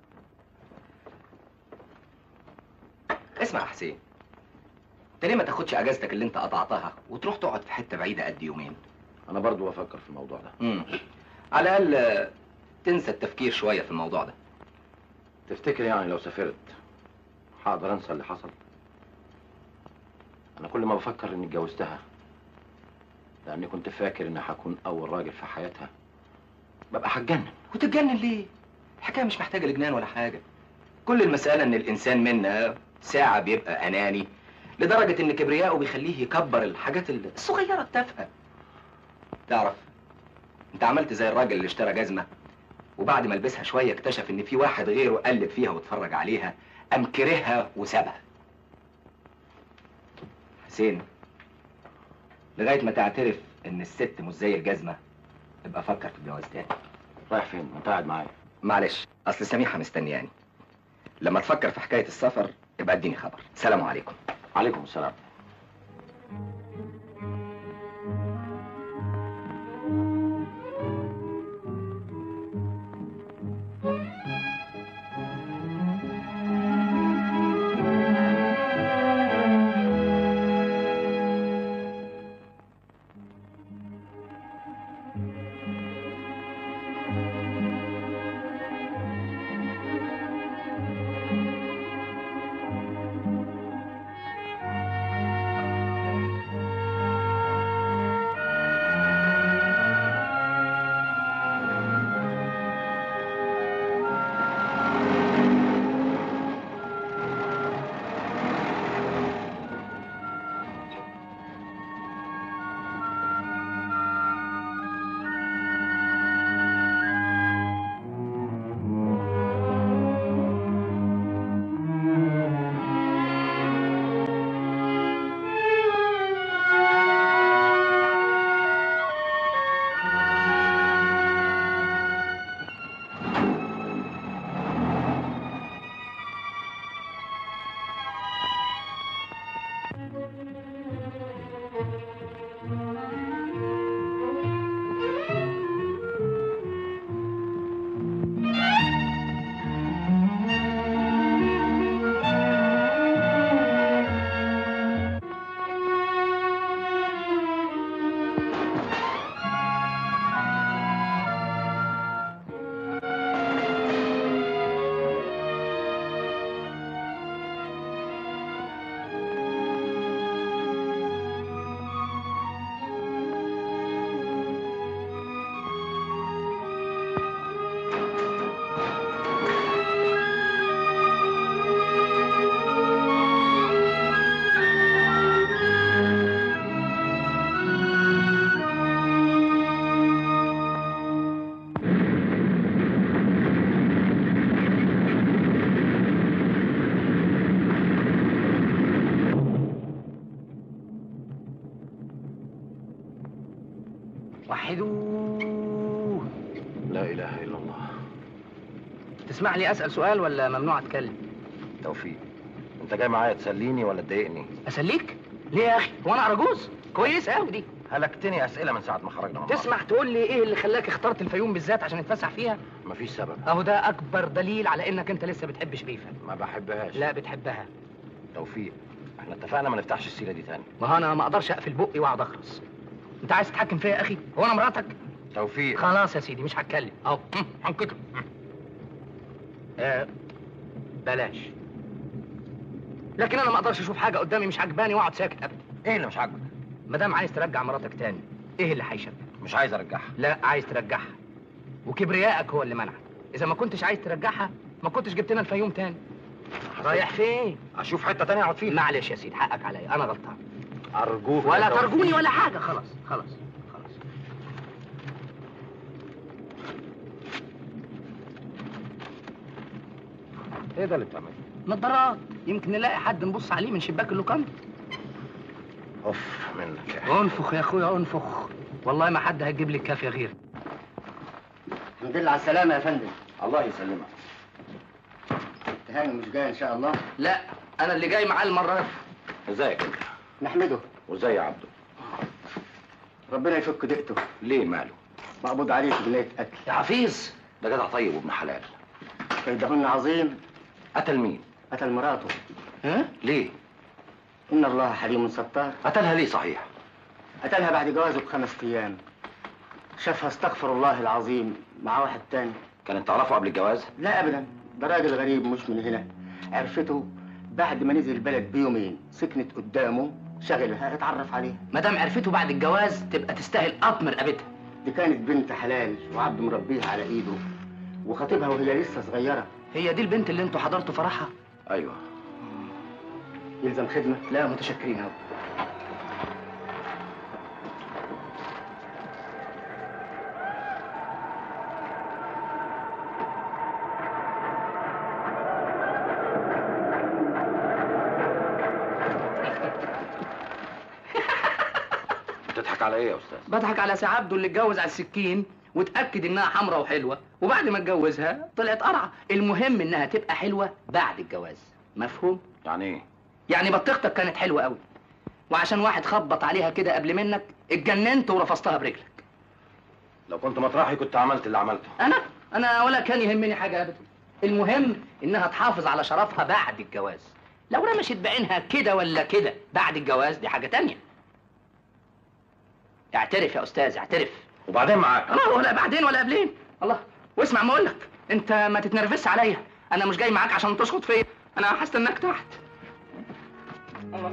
اسمع يا حسين أنت ليه ما تاخدش أجازتك اللي أنت قطعتها وتروح تقعد في حتة بعيدة قد يومين؟ انا برضو بفكر في الموضوع ده امم على الأقل آه، تنسى التفكير شوية في الموضوع ده تفتكر يعني لو سافرت هقدر انسى اللي حصل انا كل ما بفكر اني اتجوزتها لاني كنت فاكر اني هكون اول راجل في حياتها ببقى هتجنن وتتجنن ليه؟ الحكاية مش محتاجة لجنان ولا حاجة كل المسألة إن الإنسان منا ساعة بيبقى أناني لدرجة إن كبرياءه بيخليه يكبر الحاجات الصغيرة التافهة تعرف أنت عملت زي الراجل اللي اشترى جزمة وبعد ما لبسها شوية اكتشف إن في واحد غيره قلب فيها واتفرج عليها قام كرهها وسابها حسين لغاية ما تعترف إن الست مش زي الجزمة ابقى فكر في الجواز تاني رايح فين انت قاعد معايا معلش اصل سميحه مستنياني لما تفكر في حكايه السفر ابقى اديني خبر سلام عليكم عليكم السلام اله الا الله تسمح لي اسال سؤال ولا ممنوع اتكلم توفيق انت جاي معايا تسليني ولا تضايقني اسليك ليه يا اخي هو انا ارجوز كويس قوي دي هلكتني اسئله من ساعه ما خرجنا من تسمح تقول لي ايه اللي خلاك اخترت الفيوم بالذات عشان نتفسح فيها مفيش سبب اهو ده اكبر دليل على انك انت لسه بتحب شريفه ما بحبهاش لا بتحبها توفيق احنا اتفقنا ما نفتحش السيره دي تاني ما هو انا ما اقدرش اقفل بقي واقعد اخرس انت عايز تتحكم فيا يا اخي هو انا مراتك توفيق خلاص يا سيدي مش هتكلم اهو هم، هنكتب آه بلاش لكن انا ما اقدرش اشوف حاجه قدامي مش عجباني واقعد ساكت ابدا ايه اللي مش عاجبك ما دام عايز ترجع مراتك تاني ايه اللي هيشبك مش عايز ارجعها لا عايز ترجعها وكبريائك هو اللي منعك اذا ما كنتش عايز ترجعها ما كنتش جبت لنا الفيوم تاني رايح فين اشوف حته تانية اقعد فيها معلش يا سيدي حقك عليا انا غلطان ارجوك ولا يا توفيق. ترجوني ولا حاجه خلاص خلاص خلاص ايه ده اللي بتعمله نظارات يمكن نلاقي حد نبص عليه من شباك اللوكان اوف منك يا انفخ يا اخويا انفخ والله ما حد هيجيب لي الكافيه غير الحمد لله على السلامة يا فندم الله يسلمك تهاني مش جاي إن شاء الله لا انا اللي جاي معاه المره دي ازيك انت نحمده وازاي يا عبده ربنا يفك دقته ليه ماله مقبوض عليه في جناية قتل يا حفيظ ده جدع طيب وابن حلال كيدهن عظيم قتل مين قتل مراته ها؟ ليه إن الله حليم ستار قتلها ليه صحيح قتلها بعد جوازه بخمس أيام شافها استغفر الله العظيم مع واحد تاني كانت تعرفه قبل الجواز لا أبدا ده راجل غريب مش من هنا عرفته بعد ما نزل البلد بيومين سكنت قدامه شغلها اتعرف عليها ما دام عرفته بعد الجواز تبقى تستاهل قطم رقبتها دي كانت بنت حلال وعبد مربيها على ايده وخطيبها وهي لسه صغيرة هي دي البنت اللي انتوا حضرتوا فرحها ايوه يلزم خدمة لا متشكرين أوي بتضحك على ايه يا استاذ بضحك على سي عبده اللي اتجوز على السكين وتاكد انها حمراء وحلوه وبعد ما اتجوزها طلعت قرعه المهم انها تبقى حلوه بعد الجواز مفهوم يعني ايه يعني بطيختك كانت حلوه قوي وعشان واحد خبط عليها كده قبل منك اتجننت ورفضتها برجلك لو كنت مطرحي كنت عملت اللي عملته انا انا ولا كان يهمني حاجه ابدا المهم انها تحافظ على شرفها بعد الجواز لو رمشت بعينها كده ولا كده بعد الجواز دي حاجه تانية اعترف يا استاذ اعترف وبعدين معاك اه ولا بعدين ولا قبلين الله واسمع ما اقول لك انت ما تتنرفزش عليا انا مش جاي معاك عشان تشخط فيا انا هستناك تحت الله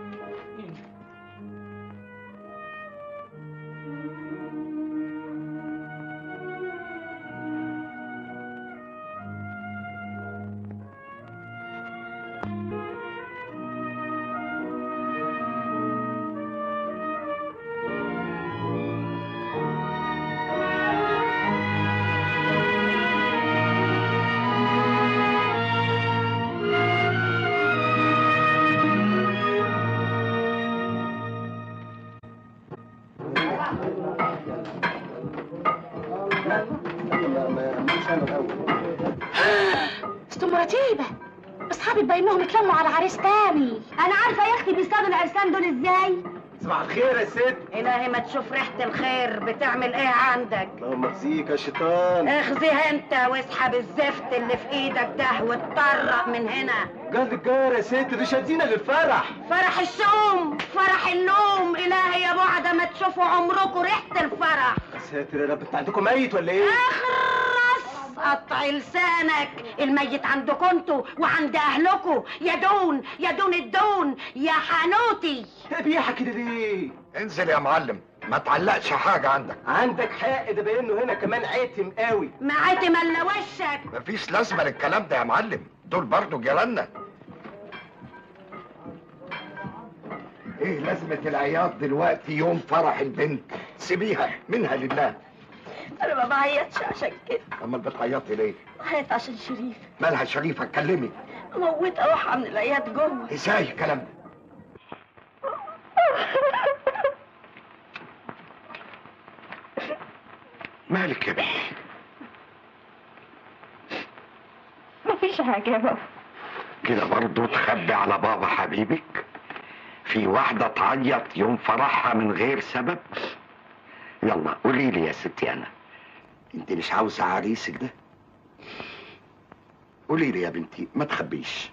ست مرتيبة اصحابي باينهم اتلموا على عريس تاني انا عارفه يا اختي بيصطادوا العرسان دول ازاي صباح الخير يا ست الهي ما تشوف ريحه الخير بتعمل ايه عندك اللهم اخزيك يا شيطان اخزي انت واسحب الزفت اللي في ايدك ده واتطرق من هنا قال الجار يا ست دي شادينا للفرح فرح الشوم فرح النوم الهي يا بعد ما تشوفوا عمركم ريحه الفرح يا ساتر يا رب انت عندكم ميت ولا ايه؟ اخرس قطع لسانك الميت عندكم انتوا وعند اهلكم يا دون يا دون الدون يا حنوتي بيحة كده ليه؟ انزل يا معلم ما تعلقش حاجة عندك عندك حق ده باين هنا كمان عتم قوي معاتم الا وشك مفيش لازمة للكلام ده يا معلم دول برضو جيراننا ايه لازمة العياط دلوقتي يوم فرح البنت سيبيها منها لله انا ما بعيطش عشان كده امال بتعيطي ليه بعيط عشان شريف مالها شريفة اتكلمي موت اوحى من العياط جوه ازاي الكلام ده مالك يا بنتي فيش حاجة يا بابا كده برضه تخبي على بابا حبيبك في واحدة تعيط يوم فرحها من غير سبب يلا قولي لي يا ستي أنا أنت مش عاوزة عريسك ده قولي لي يا بنتي ما تخبيش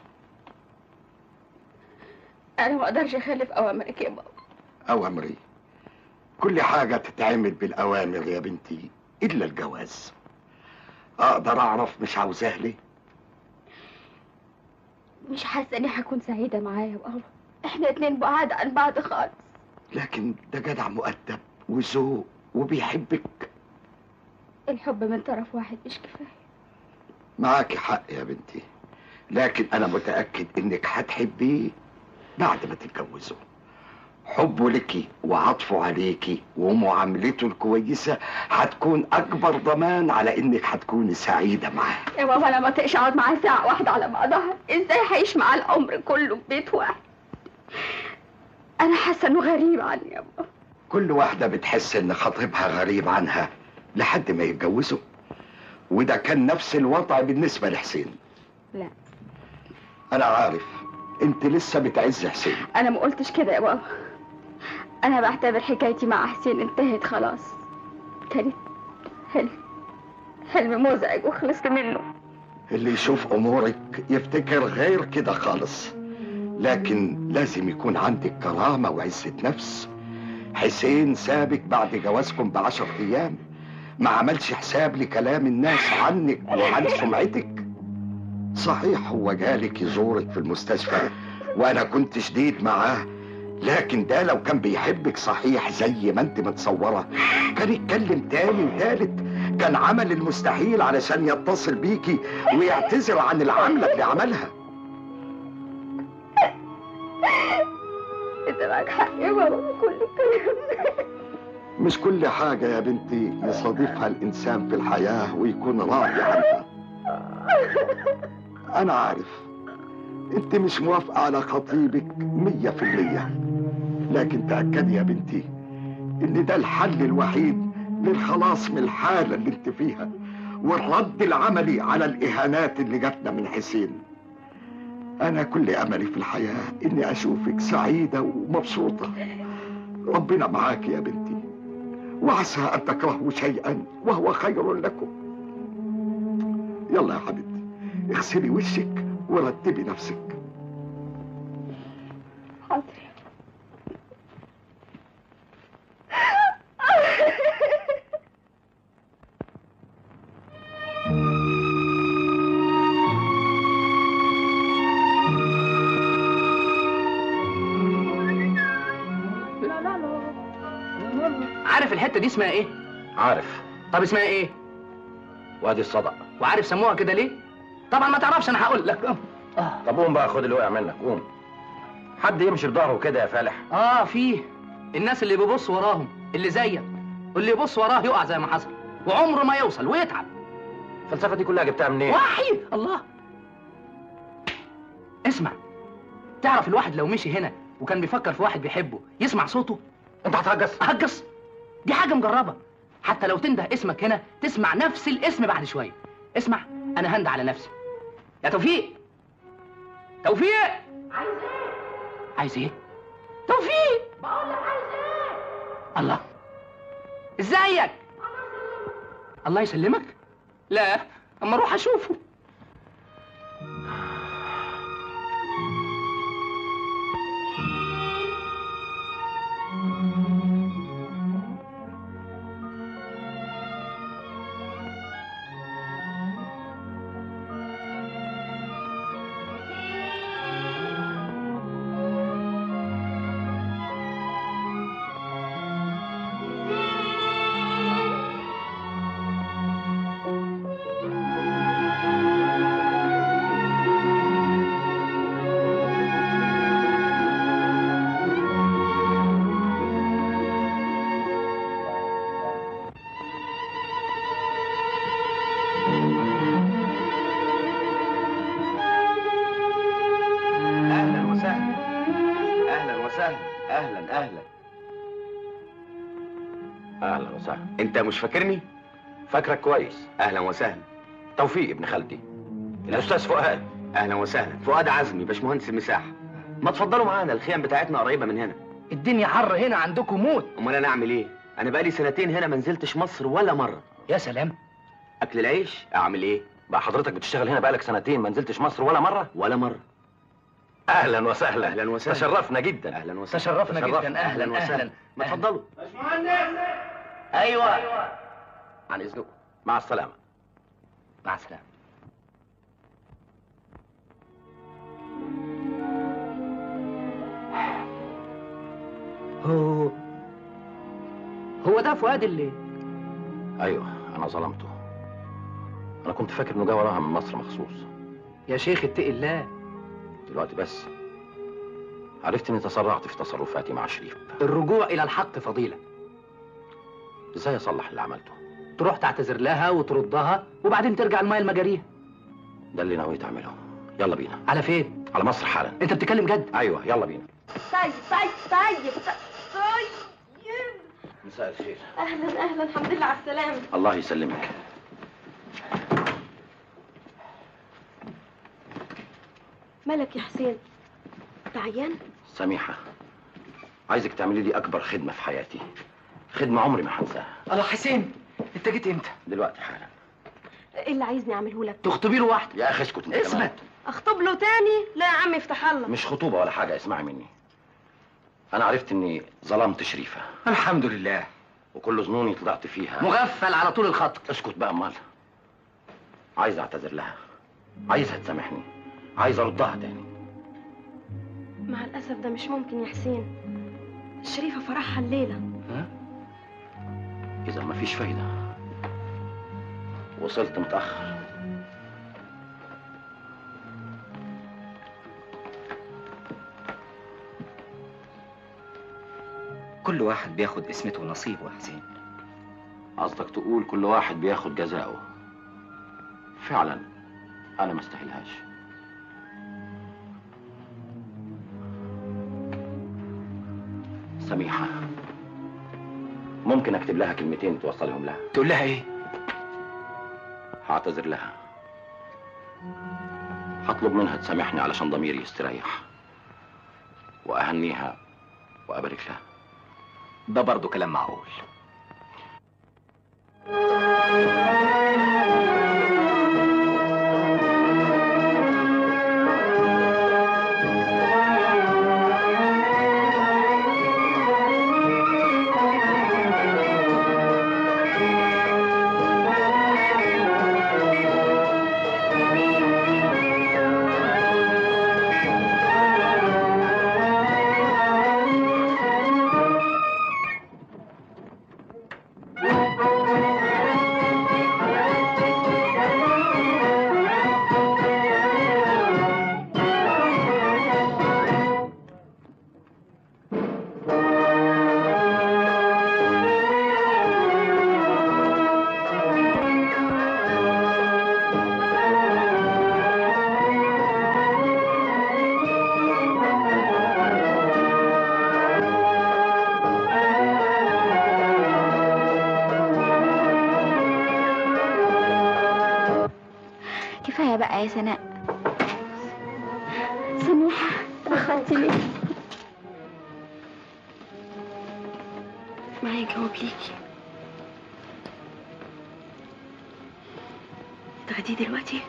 انا ما اقدرش اخالف اوامرك يا بابا أوامري كل حاجة تتعمل بالأوامر يا بنتي إلا الجواز أقدر أعرف مش عاوزاه ليه مش حاسه اني هكون سعيده معاه يا بابا احنا اتنين بعاد عن بعض خالص لكن ده جدع مؤدب وذوق وبيحبك الحب من طرف واحد مش كفايه معاكي حق يا بنتي لكن انا متاكد انك هتحبيه بعد ما تتجوزوا حبه لك وعطفه عليكي ومعاملته الكويسه هتكون اكبر ضمان على انك هتكوني سعيده معاه يا بابا انا ما طقش اقعد معاه ساعه واحده على بعضها ازاي هعيش معاه العمر كله في بيت واحد انا حاسه انه غريب عني يا بابا كل واحده بتحس ان خطيبها غريب عنها لحد ما يتجوزوا وده كان نفس الوضع بالنسبه لحسين لا انا عارف انت لسه بتعز حسين انا ما قلتش كده يا بابا انا بعتبر حكايتي مع حسين انتهت خلاص كانت حلم حلم مزعج وخلصت منه اللي يشوف امورك يفتكر غير كده خالص لكن لازم يكون عندك كرامة وعزة نفس حسين سابك بعد جوازكم بعشر ايام ما عملش حساب لكلام الناس عنك وعن سمعتك صحيح هو جالك يزورك في المستشفى وانا كنت شديد معاه لكن ده لو كان بيحبك صحيح زي ما انت متصورة كان يتكلم تاني وتالت كان عمل المستحيل علشان يتصل بيكي ويعتذر عن العملة اللي عملها انت معاك حق يا بابا في كل الكلام مش كل حاجة يا بنتي يصادفها الإنسان في الحياة ويكون راضي عنها أنا عارف أنت مش موافقة على خطيبك مية في المية لكن تأكدي يا بنتي إن ده الحل الوحيد للخلاص من الحالة اللي أنت فيها والرد العملي على الإهانات اللي جاتنا من حسين أنا كل أملي في الحياة إني أشوفك سعيدة ومبسوطة ربنا معاك يا بنتي وعسى أن تكرهوا شيئا وهو خير لكم يلا يا حبيبتي اغسلي وشك ورتبي نفسك حاضر عارف الحته دي اسمها ايه عارف طب اسمها ايه وادي الصدق وعارف سموها كده ليه طبعا ما تعرفش انا هقول لك طب قوم بقى خد اللي وقع منك قوم حد يمشي بظهره كده يا فالح اه فيه الناس اللي بيبص وراهم اللي زيك واللي يبص وراه يقع زي ما حصل وعمره ما يوصل ويتعب الفلسفه دي كلها جبتها منين وحي الله اسمع تعرف الواحد لو مشي هنا وكان بيفكر في واحد بيحبه يسمع صوته انت هتهجس هجس دي حاجه مجربه حتى لو تنده اسمك هنا تسمع نفس الاسم بعد شويه اسمع انا هند على نفسي يا توفيق توفيق عايز ايه عايز ايه توفيق بقول لك عايز ايه الله ازيك الله يسلمك لا اما اروح اشوفه اهلا وسهلا اهلا وسهلا اهلا اهلا اهلا وسهلا انت مش فاكرني فاكرك كويس اهلا وسهلا توفيق ابن خالتي الاستاذ فؤاد اهلا وسهلا فؤاد عزمي باشمهندس المساحه ما تفضلوا معانا الخيام بتاعتنا قريبه من هنا الدنيا حر هنا عندكم موت امال انا اعمل ايه انا بقالي سنتين هنا ما نزلتش مصر ولا مره يا سلام اكل العيش اعمل ايه بقى حضرتك بتشتغل هنا بقالك سنتين ما نزلتش مصر ولا مره ولا مره اهلا وسهلا اهلا وسهلا تشرفنا جدا اهلا وسهلا تشرفنا جدا اهلا وسهلا اهلا ما تفضلوا ايوه عن اذنكم مع السلامه مع السلامه هو هو ده فؤاد اللي ايوه انا ظلمته انا كنت فاكر انه جه وراها من مصر مخصوص يا شيخ اتقي الله دلوقتي بس عرفت اني تسرعت في تصرفاتي مع شريف الرجوع الى الحق فضيله ازاي اصلح اللي عملته تروح تعتذر لها وتردها وبعدين ترجع المايه المجاريه ده اللي نويت اعمله يلا بينا على فين على مصر حالا انت بتتكلم جد ايوه يلا بينا طيب طيب طيب طيب مساء الخير اهلا اهلا الحمد لله على السلامه الله يسلمك مالك يا حسين تعيان سميحه عايزك تعملي لي اكبر خدمه في حياتي خدمه عمري ما هنساها الله حسين انت جيت امتى دلوقتي حالا ايه اللي عايزني اعمله لك تخطبي له واحده يا اخي اسكت انت كمان. اثبت اخطب له تاني لا يا عم افتح الله مش خطوبه ولا حاجه اسمعي مني انا عرفت اني ظلمت شريفه الحمد لله وكل ظنوني طلعت فيها مغفل على طول الخط اسكت بقى امال عايز اعتذر لها عايزها تسامحني عايز اردها تاني مع الاسف ده مش ممكن يا حسين شريفه فرحها الليله اذا مفيش فايده وصلت متاخر كل واحد بياخد اسمته ونصيبه يا حسين قصدك تقول كل واحد بياخد جزاؤه فعلا انا ما استاهلهاش سميحه ممكن اكتب لها كلمتين توصلهم لها تقول لها ايه هعتذر لها هطلب منها تسامحني علشان ضميري يستريح واهنيها وابارك لها ده برضه كلام معقول كفايه بقى يا سناء سميحه دخلتي ليه معايا جواب ليكي تاخديه دلوقتي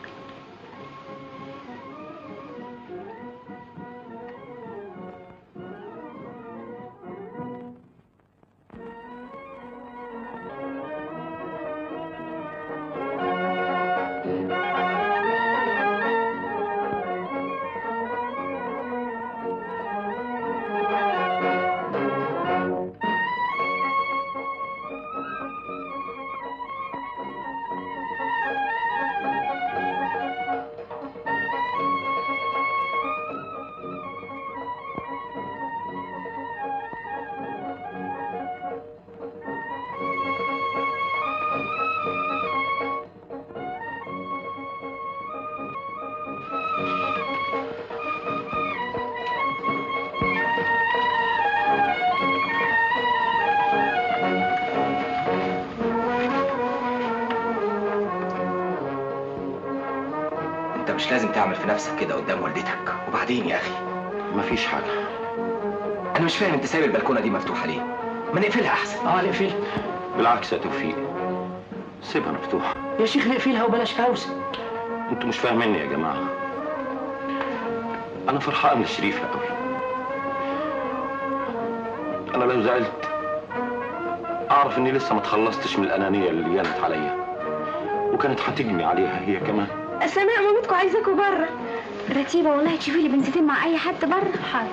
انت مش لازم تعمل في نفسك كده قدام والدتك وبعدين يا اخي مفيش حاجه انا مش فاهم انت سايب البلكونه دي مفتوحه ليه ما نقفلها احسن اه نقفلها بالعكس يا توفيق سيبها مفتوحه يا شيخ نقفلها وبلاش هوسه انتوا مش فاهميني يا جماعه انا فرحان لشريفه قوي انا لو زعلت اعرف اني لسه ما اتخلصتش من الانانيه اللي جانت عليا وكانت هتجني عليها هي كمان سماء مامتكم عايزاكوا بره رتيبة والله تشوفي لي بنتين مع أي حد بره حاضر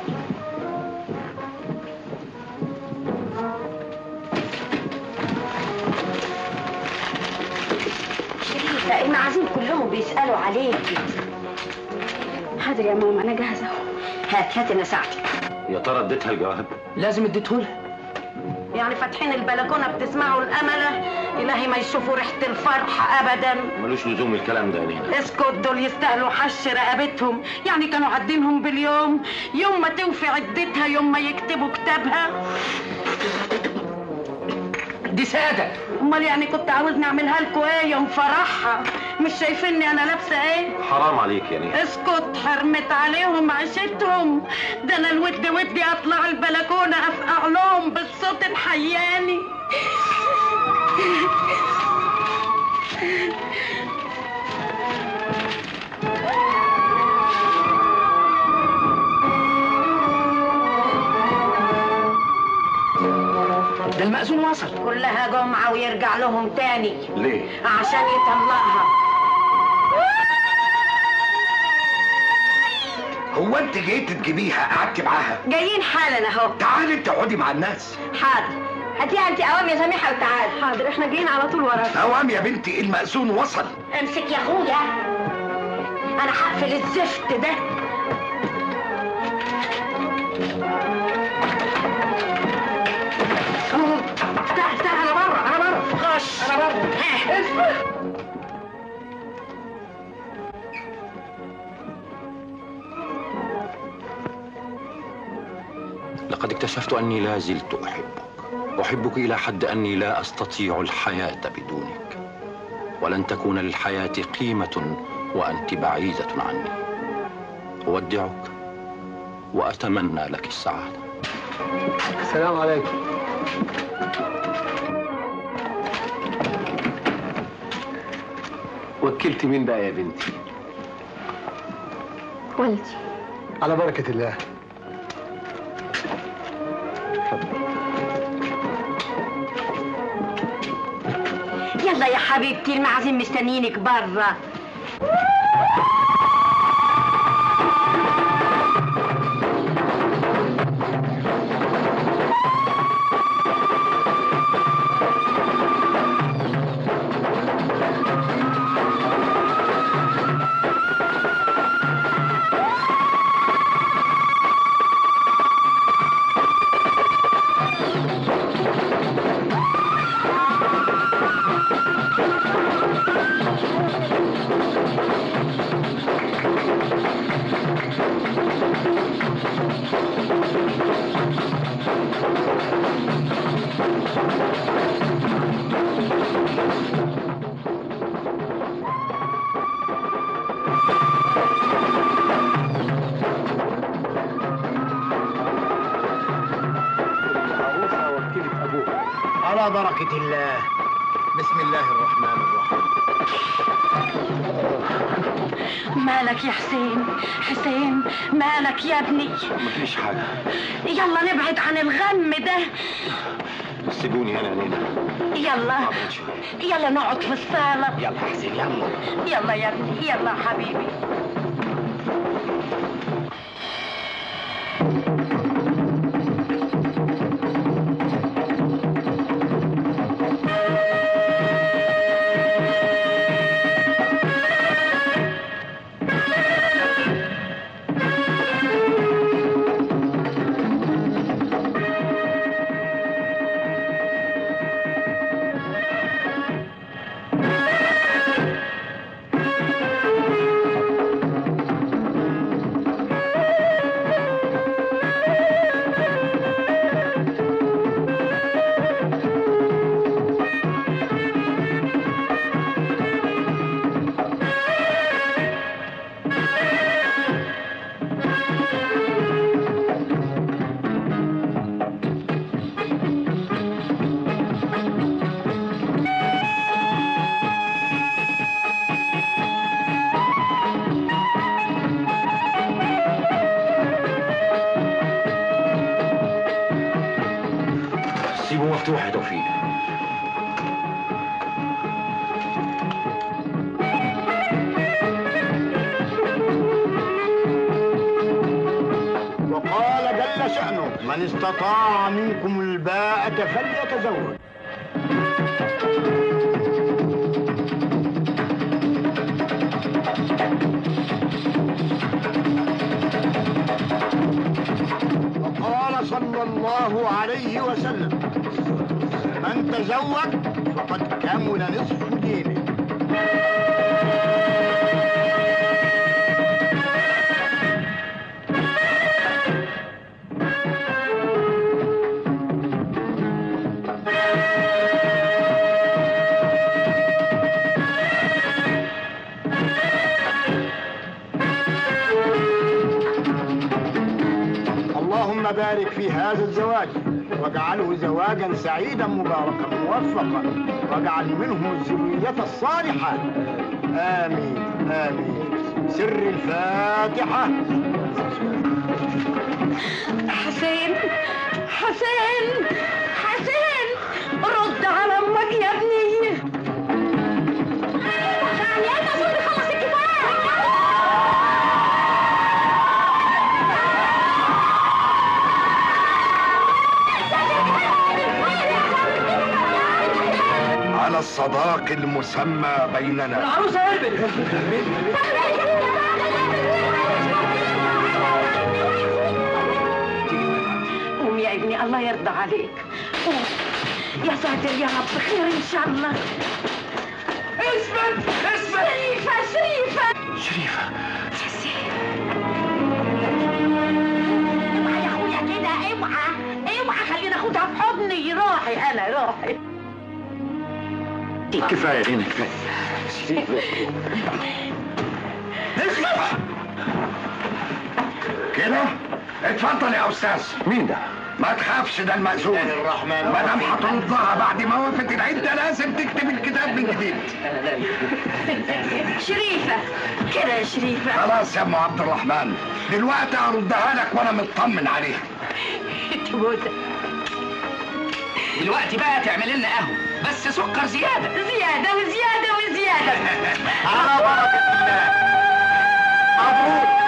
شريفة المعازيم كلهم بيسألوا عليكي حاضر يا ماما أنا جاهزة أهو هات هات انا ساعتك يا ترى اديتها الجواب لازم اديتهولها يعني فاتحين البلكونه بتسمعوا الامله الهي ما يشوفوا ريحه الفرح ابدا ملوش لزوم الكلام ده يا نينا اسكت دول يستاهلوا حش رقبتهم يعني كانوا عدينهم باليوم يوم ما توفي عدتها يوم ما يكتبوا كتابها دي سادة امال يعني كنت عاوزني اعملها لكم ايه يوم فرحها مش شايفيني انا لابسه ايه حرام عليك يا نينا اسكت حرمت عليهم عيشتهم ده انا الود ودي اطلع البلكونه افقع لهم بالصوت الحياني ده المأذون وصل كلها جمعه ويرجع لهم تاني ليه عشان يطلقها هو انت جيت تجيبيها قعدت معاها جايين حالا اهو تعالي انت اقعدي مع الناس حاضر هاتيها انت قوام يا سميحه وتعالي حاضر احنا جايين على طول وراك اوام يا بنتي المأذون وصل امسك يا اخويا انا هقفل الزفت ده تعال تعال انا بره انا بره خش انا بره ها. لقد اكتشفت اني لا زلت احبك احبك الى حد اني لا استطيع الحياه بدونك ولن تكون للحياه قيمه وانت بعيده عني اودعك واتمنى لك السعاده السلام عليكم وكلت مين بقى يا بنتي والدي على بركة الله يلا يا حبيبتي المعازيم مستنيينك بره العروسة وكلت أبوها على بركة الله بسم الله الرحمن الرحيم مالك يا حسين حسين مالك يا ابني مفيش حاجه يلا نبعد عن الغم ده سيبوني هنا يا نينا يلا يلا نقعد في الصالة يلا يا حسين يلا يلا يا ابني يلا حبيبي مفتوح يا توفيق وقال جل شأنه من استطاع منكم الباءة فليتزوج وقال صلى الله عليه وسلم من تزوج فقد كمل نصف دينه اللهم بارك في هذا الزواج واجعله زواجا سعيدا مباركا موفقا واجعل منه الذرية الصالحة آمين آمين سر الفاتحة حسين حسين حسين رد على امك يا ابني يعني انا اظن خلص الكفايه على الصداق المسمى بيننا العروسه هربت قوم يا ابني الله يرضى عليك قوم يا ساتر يا رب خير ان شاء الله اثبت اثبت شريفه شريفه شريفه اوعى يا اخويا كده اوعى اوعى خليني اخدها في حضني روحي انا روحي كفايه هنا كفايه كده اتفضل يا استاذ مين ده؟ ما تخافش ده المأذون الرحمن ما دام هتردها بعد ما وقفت العده لازم تكتب الكتاب من جديد شريفه كده يا شريفه خلاص يا ام عبد الرحمن دلوقتي هردها لك وانا مطمن عليها تموت دلوقتي بقى تعمل لنا قهوه بس سكر زياده زياده وزياده وزياده على بركة الله مبروك